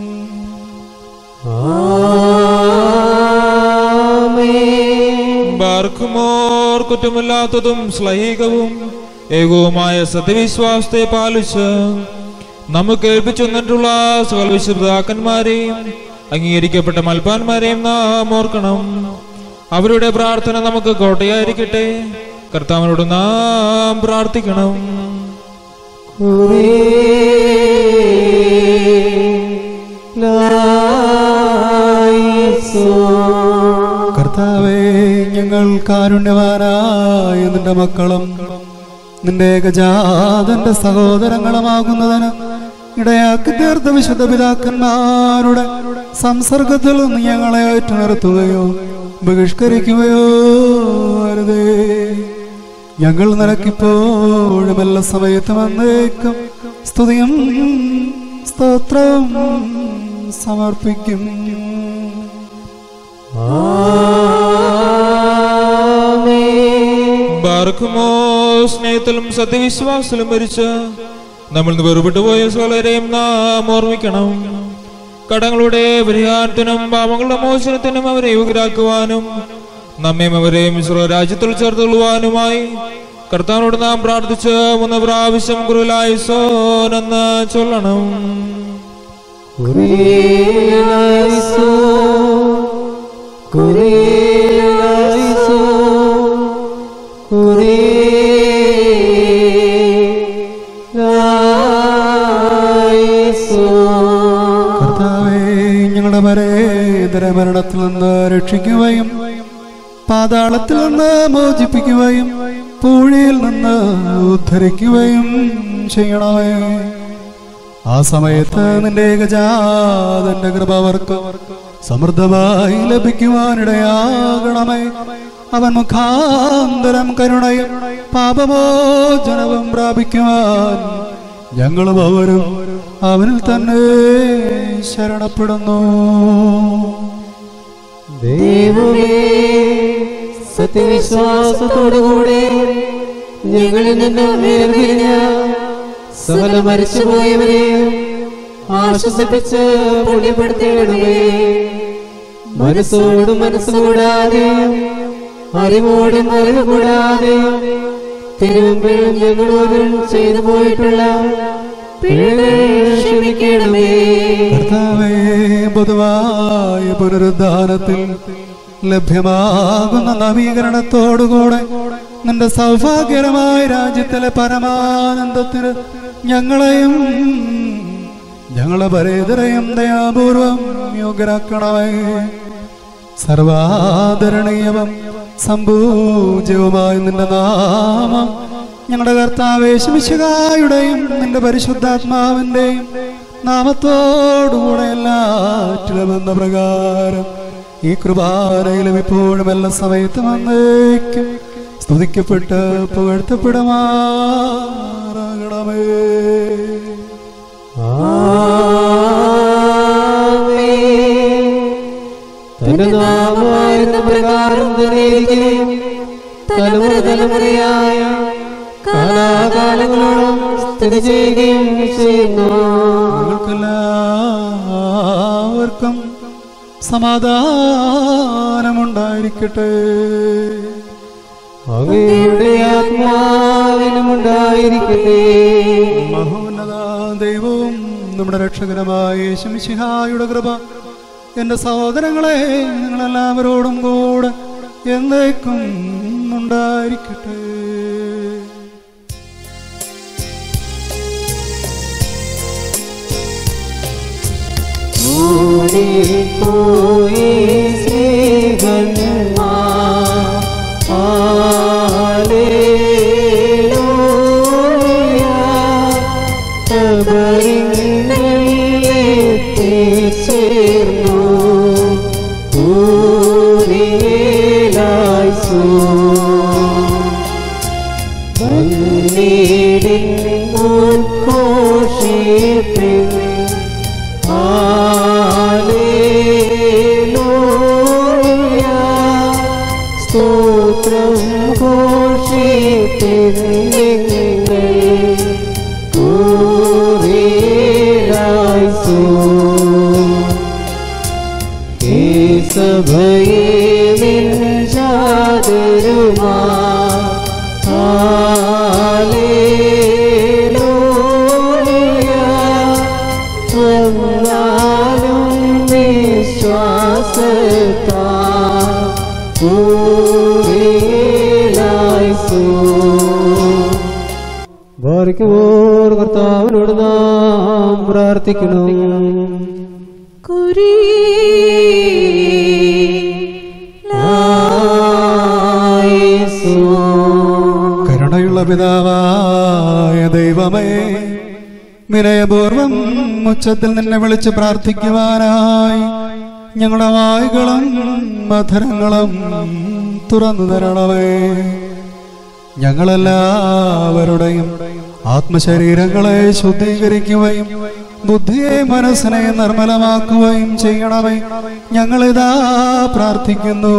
ബാർക്കുമോർ കുറ്റമില്ലാത്തതും ശ്ലൈകവും ഏകവുമായ സത്യവിശ്വാസത്തെ പാലിച്ച് നമുക്ക് ഏൽപ്പിച്ചു തന്നിട്ടുള്ള സകല വിശുദ്ധാക്കന്മാരെയും അംഗീകരിക്കപ്പെട്ട മൽപ്പാന്മാരെയും നാം ഓർക്കണം അവരുടെ പ്രാർത്ഥന നമുക്ക് കോട്ടയായിരിക്കട്ടെ കർത്താവിനോട് നാം പ്രാർത്ഥിക്കണം കർത്താവേ ഞങ്ങൾ കാരുണ്യവാനായ നിന്റെ മക്കളും നിന്റെ ഏകജാതന്റെ സഹോദരങ്ങളുമാകുന്നതിന് ഇടയാക്കി തീർത്ത വിശുദ്ധ പിതാക്കന്മാരുടെ സംസർഗത്തിൽ നിന്ന് ഞങ്ങളെ ഏറ്റുനിർത്തുകയോ ബഹിഷ്കരിക്കുകയോ അരുതേ ഞങ്ങൾ നിനക്കിപ്പോഴും എല്ലാ സമയത്തും എന്നേക്കും സ്തുതിയും സ്തോത്രവും സമർപ്പിക്കും ബാർക്കുമോ സ്നേഹത്തിലും സത്യവിശ്വാസത്തിലും മരിച്ച് നമ്മൾ നിന്ന് വേർപെട്ടു പോയ സകലരെയും നാം ഓർമ്മിക്കണം കടങ്ങളുടെ പരിഹാരത്തിനും പാപങ്ങളുടെ മോചനത്തിനും അവരെ യോഗ്യരാക്കുവാനും നമ്മയും അവരെയും രാജ്യത്തിൽ ചേർത്തുകൊള്ളുവാനുമായി കർത്താവിനോട് നാം പ്രാർത്ഥിച്ച് മൂന്ന് പ്രാവശ്യം കുറുലായി സോനെന്ന് ചൊല്ലണം കർത്താവേ ഞങ്ങളുടെ പരേതര മരണത്തിൽ നിന്ന് രക്ഷിക്കുകയും പാതാളത്തിൽ നിന്ന് മോചിപ്പിക്കുകയും പൂഴിയിൽ നിന്ന് ഉദ്ധരിക്കുകയും ചെയ്യണമേ ആ സമയത്ത് നിന്റെ ഏകജാതന്റെ കൃപ അവർക്ക് സമൃദ്ധമായി ലഭിക്കുവാനിടയാകണമേ അവൻ മുഖാന്തരം കരുണയും പാപമോചനവും പ്രാപിക്കുവാൻ ഞങ്ങളും അവരും അവനിൽ തന്നെ ശരണപ്പെടുന്നു ദൈവമേ സത്യവിശ്വാസത്തോടുകൂടെ ഞങ്ങളിൽ നിന്ന് വേർപിരിഞ്ഞ സകല മരിച്ചുപോയവരെയും ആശ്വസിപ്പിച്ച് പുണ്യപ്പെടുത്തിയിടമേ മനസ്സോടും മനസ്സുകൂടാതെയും അറിവോടും അറിവ് കൂടാതെയും തിരുമുമ്പിലും ഞങ്ങളോടും ചെയ്തു പോയിട്ടുള്ള പിഴകൾ ക്ഷമിക്കണമേ കർത്താവേ പൊതുവായ പുനരുദ്ധാനത്തിൽ ലഭ്യമാകുന്ന നവീകരണത്തോടുകൂടെ നിന്റെ സൗഭാഗ്യകരമായ രാജ്യത്തിലെ പരമാനന്ദത്തിന് ഞങ്ങളെയും ഞങ്ങളെ പരേതരയും ദയാപൂർവം യോഗ്യരാക്കണമേ സർവാദരണീയവും സംഭൂജ്യവുമായ നിന്റെ നാമം ഞങ്ങളുടെ കർത്താവേശമിശുകായുടെയും നിന്റെ പരിശുദ്ധാത്മാവിൻ്റെയും നാമത്തോടുകൂടെ എല്ലാറ്റിലുമെന്ന പ്രകാരം ഈ കൃപാനയിലും ഇപ്പോഴും എല്ലാ സമയത്തും വന്നേക്കും സ്തുതിക്കപ്പെട്ട് പുകഴ്ത്തപ്പെടുമാറാകണമേ തന്റെ നാമമായിരുന്ന പ്രകാരം തന്നെ ഇരിക്കുകയും തലമുറ തലമുറയായ കാലാകാലങ്ങളോളം സ്ഥിതി ചെയ്യുകയും ചെയ്യുന്നു നിങ്ങൾക്കെല്ലാവർക്കും സമാധാനമുണ്ടായിരിക്കട്ടെ അങ്ങയുടെ ആത്മാവിനും ഉണ്ടായിരിക്കട്ടെ മഹോന്നത ദൈവവും നമ്മുടെ രക്ഷകരമായ യേശുമിശിഹായുടെ കൃപ എൻ്റെ സഹോദരങ്ങളെ നിങ്ങളെല്ലാവരോടും കൂടെ എന്നേക്കും ഉണ്ടായിരിക്കട്ടെ ഓടിപ്പോയി സ്നേഹന്മാ ഹല്ലേലൂയ കബറിങ്ങളിലെത്തിച്ചേർന്നു ഊരിയേലായിസു വന്നിടിൻ ഉദ്ഘോഷിപ്പിൻ ഹല്ലേലൂയ സ്തോത്രം ഘോഷിപ്പിൻ നിങ്ങൾ കൂറിയിലായിസു ഈ സഭയെ മിഞ്ചാതരുമാ ഹല്ലേലൂയ വന്നാലും വിശ്വാസത്താ ഭാരിക്കുമോർ കർത്താവിനോട് നാം പ്രാർത്ഥിക്കണം കരുണയുള്ള പിതാവായ ദൈവമേ വിനയപൂർവം ഉച്ചത്തിൽ നിന്നെ വിളിച്ച് പ്രാർത്ഥിക്കുവാനായി ഞങ്ങളുടെ വായുകളും മധുരങ്ങളും തുറന്നു തരണമേ ഞങ്ങളെല്ലാവരുടെയും ആത്മശരീരങ്ങളെ ശുദ്ധീകരിക്കുകയും ബുദ്ധിയെ മനസ്സിനെ നിർമ്മലമാക്കുകയും ചെയ്യണമേ ഞങ്ങളിതാ പ്രാർത്ഥിക്കുന്നു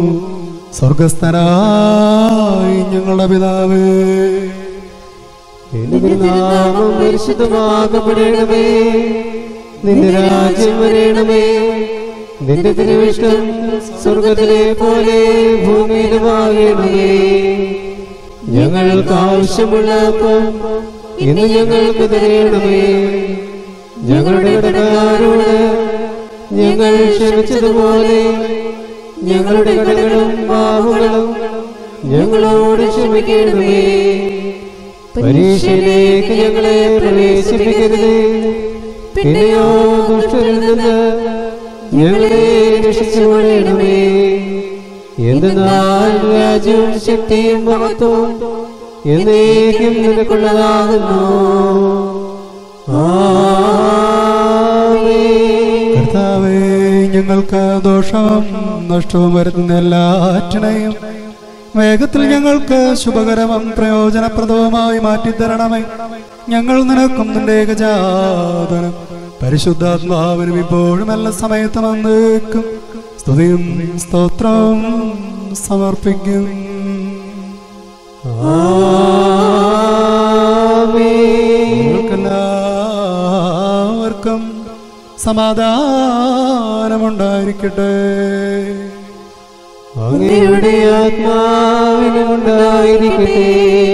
സ്വർഗസ്ഥനായി ഞങ്ങളുടെ പിതാവേ നിന്റെ നാമം പരിശുദ്ധമാകപ്പെടണമേ നിന്റെ രാജ്യം വരേണമേ നിന്റെ തിരുവിഷ്ടം സ്വർഗത്തിലെ പോലെ ഭൂമിയിലുമാകണമേ ഞങ്ങൾക്ക് ആവശ്യമുള്ള അപ്പം ഇന്ന് ഞങ്ങൾക്ക് തരയണമേ ഞങ്ങളുടെ കടക്കാരോട് ഞങ്ങൾ ക്ഷമിച്ചതുപോലെ ഞങ്ങളുടെ കടകളും പാവങ്ങളും ഞങ്ങളോട് ക്ഷമിക്കണമേ പരീക്ഷയിലേക്ക് ഞങ്ങളെ പ്രവേശിപ്പിക്കരുത് പിന്നെയോ ദുഷ്ടരിൽ നിന്ന് ഞങ്ങളെ രക്ഷിച്ചു കൊള്ളണമേ എന്തെന്നാൽ രാജ്യവും ശക്തിയും മഹത്വവും എന്നേക്കും നിനക്കുള്ളതാകുന്നു ആമേൻ. കർത്താവേ ഞങ്ങൾക്ക് ദോഷവും നഷ്ടവും വരുത്തുന്ന എല്ലാറ്റിനെയും വേഗത്തിൽ ഞങ്ങൾക്ക് ശുഭകരവും പ്രയോജനപ്രദവുമായി മാറ്റിത്തരണമേ ഞങ്ങൾ നിനക്കും നിന്റെ ഏകജാതനം പരിശുദ്ധാത്മാവിനും ഇപ്പോഴും എല്ലാ സമയത്തും വന്നേക്കും സ്തുതിയും സ്തോത്രവും സമർപ്പിക്കും നിങ്ങൾക്കെല്ലാവർക്കും സമാധാനമുണ്ടായിരിക്കട്ടെ അങ്ങയുടെ ആത്മാവിനും ഉണ്ടായിരിക്കട്ടെ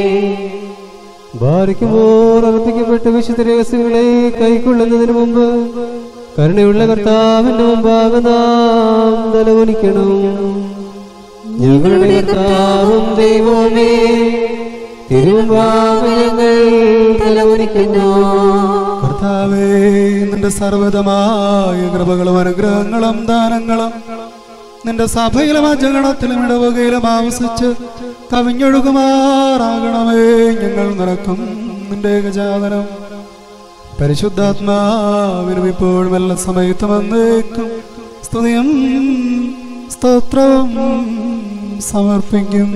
ഭാരിക്കുമോർ അർപ്പിക്കപ്പെട്ട വിശുദ്ധ രഹസ്യങ്ങളെ കൈക്കൊള്ളുന്നതിന് മുമ്പ് കരുണയുള്ള കർത്താവിന്റെ മുമ്പാകെ നാം തലകുനിക്കണം ഞങ്ങളുടെ കർത്താവും ദൈവമേ തിരുമുമ്പാകെ ഞങ്ങൾ തലകുനിക്കുന്നു കർത്താവേ നിന്റെ സർവ്വതമായ കൃപകളും അനുഗ്രഹങ്ങളും ദാനങ്ങളും നിന്റെ സഭയിലും അജഗണത്തിലും ഇടവകയിലും ആവസിച്ച് കവിഞ്ഞൊഴുകുമാറാകണമേ ഞങ്ങൾ നിറക്കും നിന്റെ ഏകജാതനം പരിശുദ്ധാത്മാവിനും ഇപ്പോഴും എല്ലാ സമയത്തും എന്നേക്കും സ്തുതിയും സ്തോത്രവും സമർപ്പിക്കും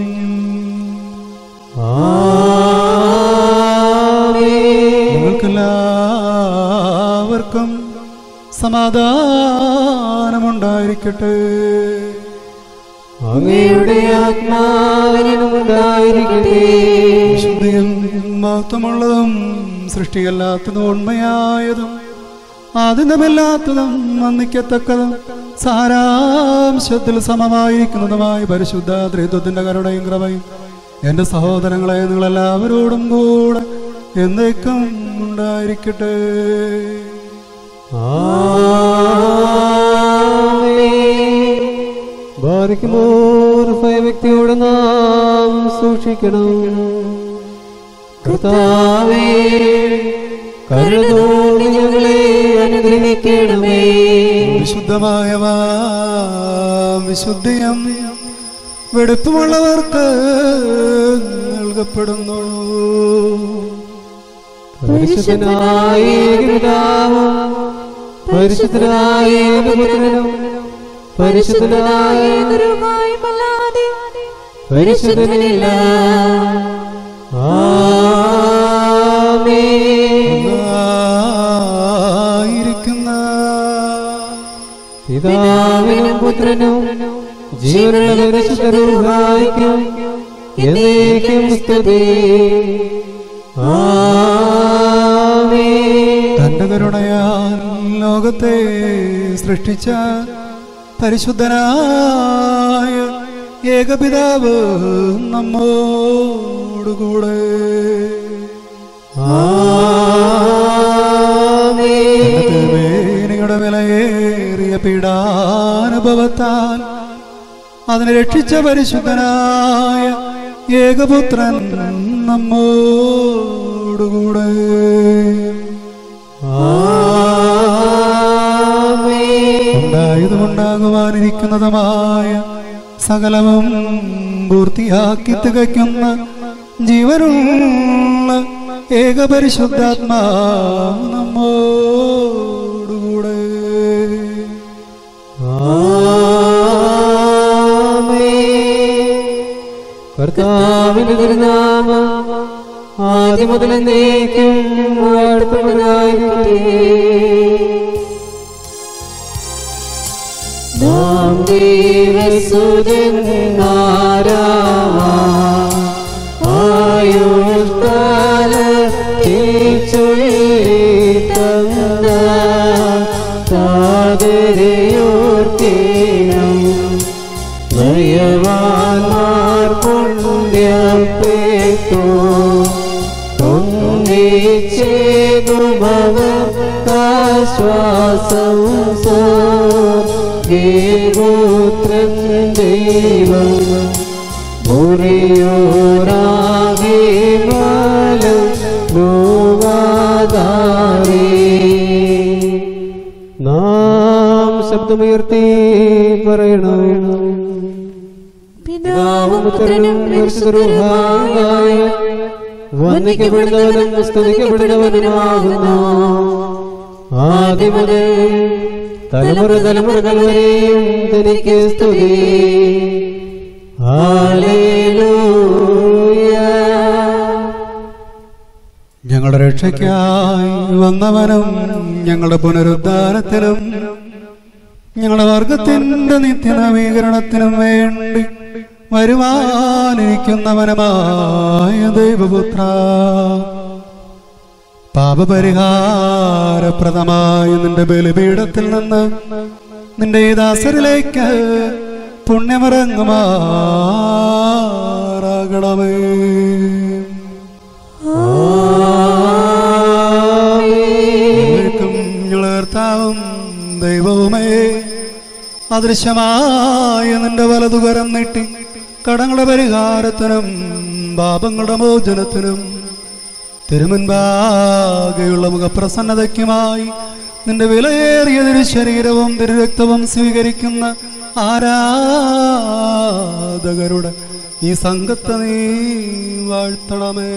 നിങ്ങൾക്കെല്ലാവർക്കും സമാധാനമുണ്ടായിരിക്കട്ടെ അങ്ങയുടെ ആത്മാവിനും ഉണ്ടായിരിക്കട്ടെ വിശുദ്ധിയും മഹത്വമുള്ളതും സൃഷ്ടിയല്ലാത്തതും ഉണ്മയായതും ആദിനമില്ലാത്തതും വന്നിക്കത്തക്കതും സാരാംശത്തിൽ സമമായിരിക്കുന്നതുമായ പരിശുദ്ധ ത്രിത്വത്തിന്റെ കരുണയും കൃപയും എന്റെ സഹോദരങ്ങളെ നിങ്ങളെല്ലാവരോടും കൂടെ എന്നേക്കും ഉണ്ടായിരിക്കട്ടെ ബാധിക്കുമോർ ഭയഭക്തിയോടെ നാം സൂക്ഷിക്കണം കർത്താവേ കരുണോട് ഞങ്ങളെ അനുഗ്രഹിക്കണമേ വിശുദ്ധമായവ വിശുദ്ധിയും വെടുപ്പുമുള്ളവർക്ക് നൽകപ്പെടുന്നു പരിശുദ്ധനായ പിതാവും പരിശുദ്ധനായ പുത്രനും പരിശുദ്ധനായ ഗുരുവായുമല്ലാതെ പരിശുദ്ധനില്ല ആമേൻ ആയിരിക്കുന്ന പിതാവിനും പുത്രനും ജീവനുള്ള പരിശുദ്ധരൂഹായിക്കും എന്നേക്കും സ്തുതി ആമേൻ തന്റെ കരുണയാൽ ലോകത്തെ സൃഷ്ടിച്ച പരിശുദ്ധനായ ഏകപിതാവ് നമ്മോടുകൂടെ ആമേൻ തിരുമേനിയുടെ വിലയേറിയ പീഡാനുഭവത്താൽ അതിനെ രക്ഷിച്ച പരിശുദ്ധനായ ഏകപുത്രൻ നമ്മോടുകൂടെ ഉണ്ടായതും ഉണ്ടാകുവാനിരിക്കുന്നതുമായ സകലവും പൂർത്തിയാക്കി തികയ്ക്കുന്ന ജീവനുള്ള ഏകപരിശുദ്ധാത്മാ നമ്മോടുകൂടെ കർത്താവിന്റെ തിരുനാമം ആദ്യം മുതൽ എന്നേക്കും വാഴ്ത്തപ്പെടുന്നതായിരിക്കട്ടെ നാം ോർക്കേണം നയവാൻമാർ പുണ്യപ്പെട്ടു ആശ്വാസം സോത്രൻ ദൈവം മുറിയോരാകെ മാലം ലോകാധാരേ നാം ശബ്ദമുയർത്തി പറയണം പിതാവും പുത്രനും പരിശുദ്ധരുമായ വന്ദിക്കപ്പെടുന്നവനും സ്തുതിക്കപ്പെടുന്നവനുമാകുന്നു ആദ്യം മുതൽ തലമുറ തലമുറകൾ വരെയും തനിക്ക് സ്തുതി ഹല്ലേലൂയ ഞങ്ങളുടെ രക്ഷയ്ക്കായി വന്നവനും ഞങ്ങളുടെ പുനരുദ്ധാരത്തിനും ഞങ്ങളുടെ വർഗത്തിന്റെ നിത്യനവീകരണത്തിനും വേണ്ടി വരുവാനിരിക്കുന്നവനുമായ ദൈവപുത്ര പാപപരിഹാരപ്രദമായ നിന്റെ ബലിപീഠത്തിൽ നിന്ന് നിന്റെ ഈ ദാസരിലേക്ക് പുണ്യമിറങ്ങുമാറാകണമേ ഞങ്ങൾക്കും ഞങ്ങളേർത്താവും ദൈവവുമേ അദൃശ്യമായ നിന്റെ വലതുകരം നീട്ടി കടങ്ങളുടെ പരിഹാരത്തിനും പാപങ്ങളുടെ മോചനത്തിനും തിരുമുൻപാകെയുള്ള മുഖപ്രസന്നതയ്ക്കുമായി നിന്റെ വിലയേറിയ തിരു ശരീരവും തിരുരക്തവും സ്വീകരിക്കുന്ന ആരാധകരുടെ ഈ സംഘത്തെ നീ വാഴ്ത്തണമേ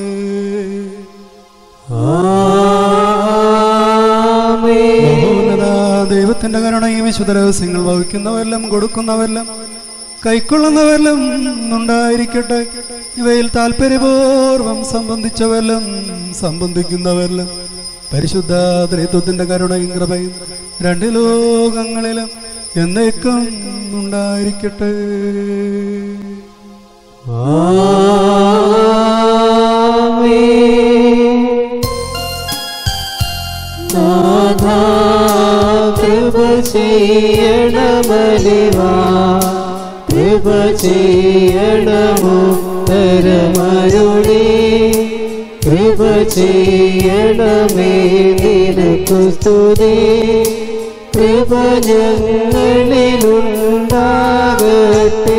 മഹോന്നത ദൈവത്തിന്റെ കരുണയും വിശുദ്ധ രഹസ്യങ്ങൾ വഹിക്കുന്നവരെല്ലാം കൊടുക്കുന്നവരെല്ലാം കൈക്കൊള്ളുന്നവരെല്ലാം ഉണ്ടായിരിക്കട്ടെ ഇവയിൽ താല്പര്യപൂർവം സംബന്ധിച്ചവരെല്ലാം സംബന്ധിക്കുന്നവരെല്ലാം പരിശുദ്ധ ത്രിത്വത്തിന്റെ കരുണയും കൃപയും രണ്ട് ലോകങ്ങളിലും എന്നേക്കും ഉണ്ടായിരിക്കട്ടെ നാഥാ കൃപ ചെയ്യണമലിവാ കൃപ ചെയ്യണമോ തരമരുളി കൃപ ചെയ്യണമേ നിനക്കു സ്തുതി കൃപ ഞങ്ങളിലുണ്ടാകട്ടെ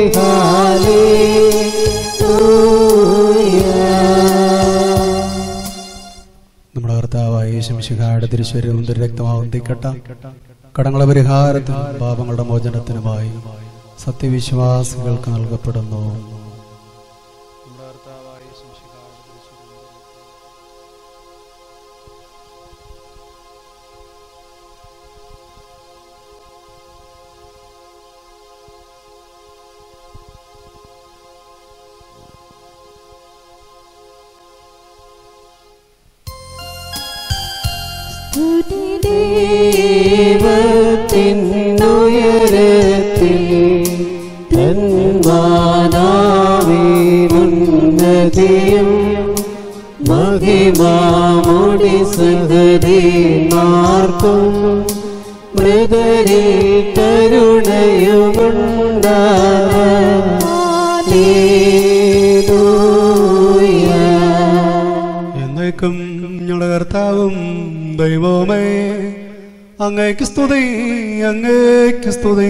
ഹാലേലൂയ നമ്മുടെ കർത്താവായ യേശുമിശിഹായുടെ തിരുശരീരവും തിരുരക്തമാവും തിക്കട്ട കടങ്ങളെ പരിഹാരത്തിനും പാപങ്ങളുടെ മോചനത്തിനുമായി സത്യവിശ്വാസികൾക്ക് നൽകപ്പെടുന്നു ദൈവത്തിനുയരത്തിൽ തന്മാതാവിനുന്നതിയും മഹിമാമുടി സഹദീമാർക്കും മൃഗരിൽ കരുണയുമുണ്ടാകൂയ എന്നേക്കും ഞങ്ങളുടെ കർത്താവും ദൈവമേ അങ്ങേക്ക് സ്തുതി അങ്ങേക്ക് സ്തുതി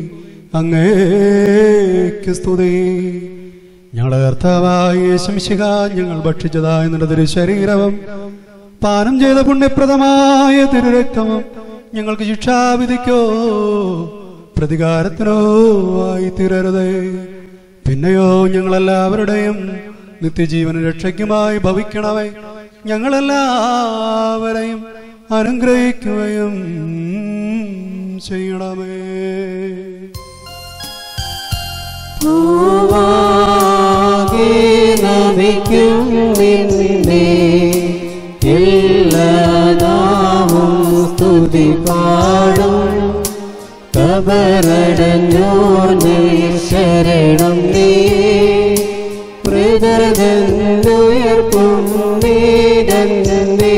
അങ്ങേക്ക് സ്തുതി ഞങ്ങളുടെ കർത്താവായ യേശുമിശിക ഞങ്ങൾ ഭക്ഷിച്ചതായ നിന്റെ തിരു ശരീരവും പാനം ചെയ്ത പുണ്യപ്രദമായ തിരുരക്തവും ഞങ്ങൾക്ക് ശിക്ഷാവിധിക്കോ പ്രതികാരത്തിനോ ആയി തീരരുതേ പിന്നെയോ ഞങ്ങളെല്ലാവരുടെയും നിത്യജീവന രക്ഷയ്ക്കുമായി ഭവിക്കണമേ ഞങ്ങളെല്ലാവരെയും അനുഗ്രഹിക്കുകയും ചെയ്യണമേ ഭൂവാകെ നമിക്കും നിന്നെ എല്ലാതാവും സ്തുതി പാടും കബറടഞ്ഞോ നീ ശരണം നീ മൃതനുയർപ്പും നീരന്നേ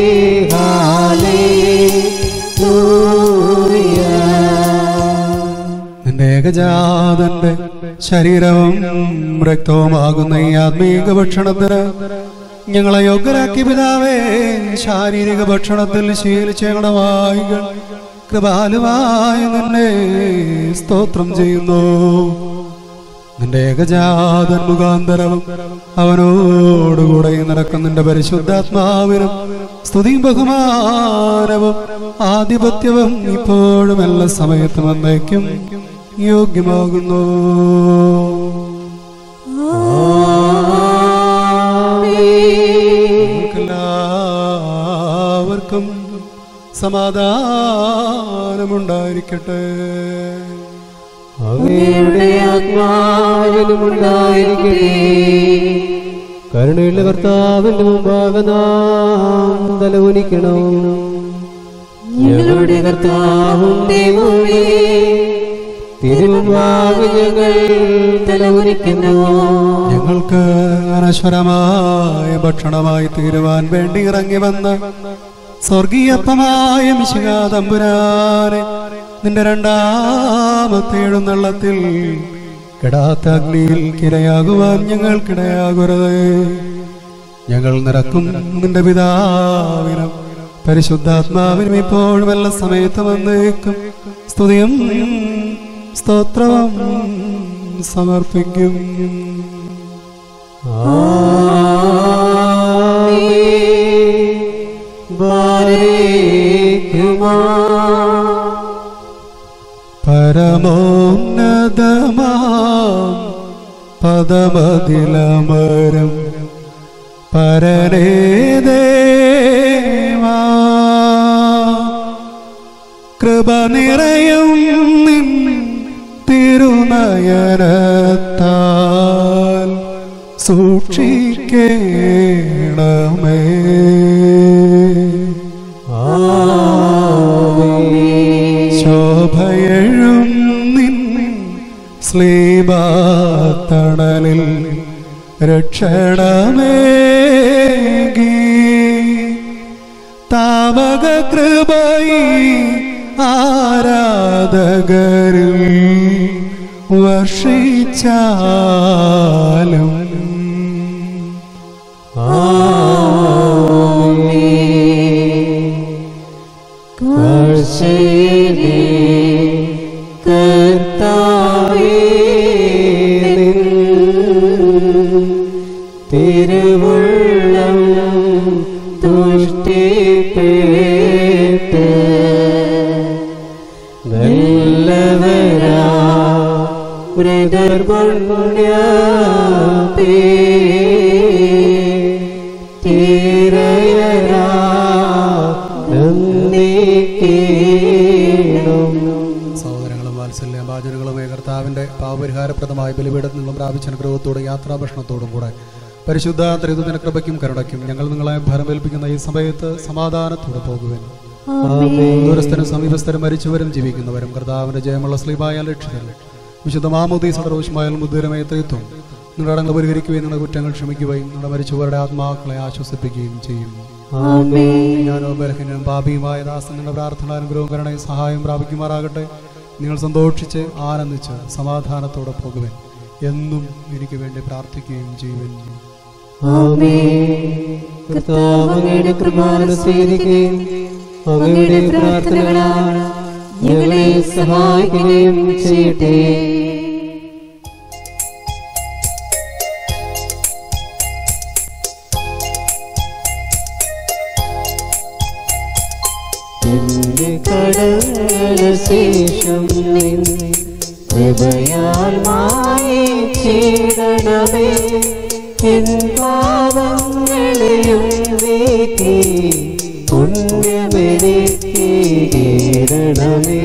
ഹാലേലൂയ നിന്റെ ഏകജാതന്റെ ശരീരവും രക്തവുമാകുന്ന ഈ ആത്മീക ഭക്ഷണത്തിന് ഞങ്ങളെ യോഗ്യരാക്കി പിതാവേ ശാരീരിക ഭക്ഷണത്തിൽ ശീലിച്ച ഞങ്ങളുടെ വായികൾ കൃപാലുവായ നിന്നെ സ്തോത്രം ചെയ്യുന്നു നിന്റെ ഏകജാതൻ മുഖാന്തരവും അവനോടുകൂടെ നടക്കുന്ന നിന്റെ പരിശുദ്ധാത്മാവിനും സ്തുതിയും ബഹുമാനവും ആധിപത്യവും ഇപ്പോഴും എല്ലാ സമയത്തും എന്നേക്കും യോഗ്യമാകുന്നു എല്ലാവർക്കും സമാധാനമുണ്ടായിരിക്കട്ടെ അങ്ങയുടെ ആത്മാവിനും ഉണ്ടായിരിക്കട്ടെ കരുണയുള്ള കർത്താവിന്റെ മുമ്പാകെ നാം തലകുനിക്കണം ഞങ്ങളുടെ കർത്താവും ദൈവമേ തിരുമുമ്പാകെ ഞങ്ങൾ തലകുനിക്കുന്നു ഞങ്ങൾക്ക് അനശ്വരമായ ഭക്ഷണമായി തീരുവാൻ വേണ്ടി ഇറങ്ങി വന്ന സ്വർഗീയപ്പമായ മിശിക തമ്പുരാനെ നിന്റെ രണ്ടാമത്തെ എഴുന്നള്ളത്തിൽ കെടാത്ത അഗ്നിയിൽ കിരയാകുവാൻ ഞങ്ങൾക്കിടയാകരുത് ഞങ്ങൾ നിറക്കും നിന്റെ പിതാവിനും പരിശുദ്ധാത്മാവിനും ഇപ്പോഴും എല്ലാ സമയത്തും വന്നേക്കും സ്തുതിയും സ്തോത്രവും സമർപ്പിക്കും ആമേൻ ബാരേക്കുമാ പരമോന്നതമാം പദമതിലമരം പരനേ ദേവാ കൃപ നിറയും നിൻ തിരുനയനത്താൽ സൂക്ഷിക്കേണമേ ശോഭയഴും നിൻ സ്ലീബാത്തണലിൽ രക്ഷണമേകി താമക കൃപയി ആരാധകരിൽ വർഷിച്ചാലും കർശനേ കർത്താവേ നിൻ തിരുവുള്ളം തുഷ്ടിപ്പേട്ട് നല്ലവരാ മൃഗർപുണ്യപേ തീരയരാ നന്ദിക്കേണം സഹോദരങ്ങളും വാത്സല്യ ഭാചനങ്ങളുമായ കർത്താവിന്റെ പാപപരിഹാരപ്രദമായ ബലിപീഠത്തിൽ നിന്നും പ്രാപിച്ച അനുഗ്രഹത്തോടും യാത്രാഭക്ഷണത്തോടും കൂടെ പരിശുദ്ധ ത്രിതുദിന കൃപയ്ക്കും കരുണയ്ക്കും ഞങ്ങൾ നിങ്ങളെ ഭരമേൽപ്പിക്കുന്ന ഈ സമയത്ത് സമാധാനത്തോടെ പോകുവാൻ ദൂരസ്ഥരും സമീപസ്ഥരും മരിച്ചവരും ജീവിക്കുന്നവരും കർത്താവിന്റെ ജയമുള്ള സ്ലീപായ ലക്ഷ്യത്തിൽ വിശുദ്ധ മാമോദി സദറോഷമായാൽ മുദ്രമയ ത്രിത്വം നിങ്ങളുടെ അടങ്ങൾ പരിഹരിക്കുകയും നിങ്ങളുടെ കുറ്റങ്ങൾ ക്ഷമിക്കുകയും നിങ്ങളുടെ മരിച്ചവരുടെ ആത്മാക്കളെ ആശ്വസിപ്പിക്കുകയും ചെയ്യും ഞാനോ ബലഹീനനും പാപിയുമായ ദാസൻ നിങ്ങളുടെ പ്രാർത്ഥന അനുഗ്രഹവും കരുണയും സഹായം പ്രാപിക്കുമാറാകട്ടെ നിങ്ങൾ സന്തോഷിച്ച് ആനന്ദിച്ച് സമാധാനത്തോടെ പോകുവൻ എന്നും എനിക്ക് വേണ്ടി പ്രാർത്ഥിക്കുകയും ചെയ്യുവൻ കർത്താവ് അങ്ങയുടെ കൃപാന സ്വീകരിക്കുകയും അങ്ങയുടെ പ്രാർത്ഥനകളാൽ ഞങ്ങളെ സഹായിക്കുകയും ചെയ്യട്ടെ എന്റെ കടങ്ങള ശേഷം നിൻ കൃപയാൽ മായിച്ചിടണമേ എൻ പാവങ്ങളെയും നീക്കി പുണ്യമെനിക്കീടണമേ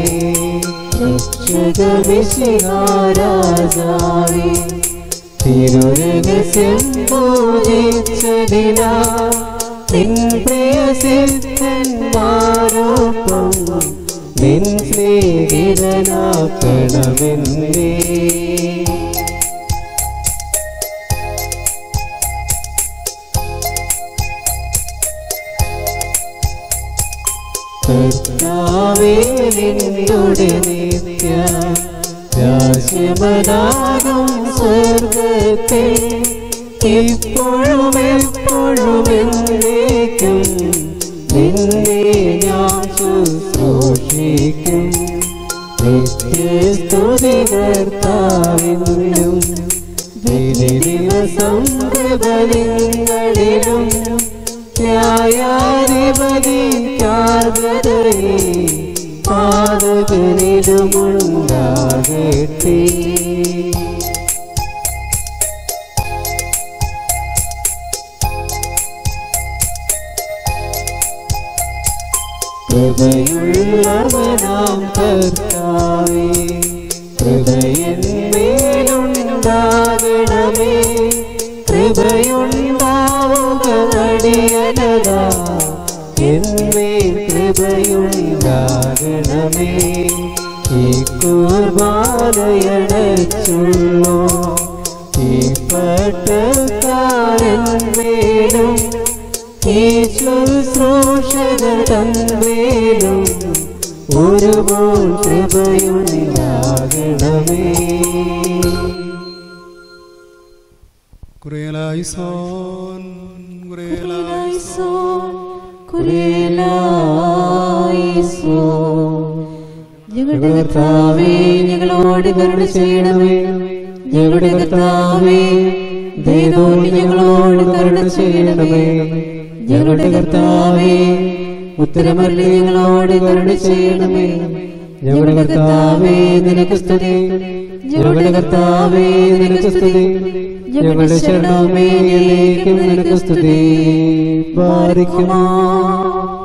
രക്ഷകവിശിഹാരാജാവേ തിരുരഹസ്യം പൂജിച്ചതിനാ നിൻ പ്രിയ സിദ്ധന്മാരോപ്പം നിൻ സ്നേഹിതനാക്കണമെന്നേ കർത്താവേ നിന്നോട് നിത്യ രാജ്യമനാകും സ്വർഗത്തിൽ ഇപ്പോഴും എപ്പോഴും എന്നേക്കും നിന്നെ ഞാൻ ശുശ്രൂഷിക്കും നിത്യസ്തുതി കർത്താവിനും ദിവസം കൃപലിങ്ങളിലും ന്യായാധിപതിക്കാകതയെ പാതകനിലുമുണ്ടാകട്ടെ കൃപയുള്ളവനാം കർത്താവേ കൃപയന്മേലുണ്ടാകണമേ കൃപയുണ്ടാവുക അടിയനതാ എന്മേൽ കൃപയുണ്ടാകണമേ ഈ കുർബാനയടച്ചുള്ളോ ഈ പട്ടക്കാരന്മേലും ഈ ശുശ്രൂഷകർ തന്മേലും ഒരുപോൽ കൃപയുണ്ടാകണമേ കുറേലായി സോൻ കുറേലായി ഞങ്ങളുടെ കർത്താവേ ഞങ്ങളോട് കരുണ ചെയ്യണമേ ഞങ്ങളുടെ കർത്താവേ ദയതോന്നി ഞങ്ങളോട് കരുണ ചെയ്യണമേ ഞങ്ങളുടെ കർത്താവേ ഉത്തരമല്ലേ ഞങ്ങളോട് കരുണ ചെയ്യണമേ ഞങ്ങളുടെ കർത്താവേ നിനക്ക് സ്തുതി ഞങ്ങളുടെ കർത്താവേ നിനക്ക് സ്തുതി ഞങ്ങളുടെ ശരണമേ നിനക്ക് സ്തുതി പാലിക്കുമോ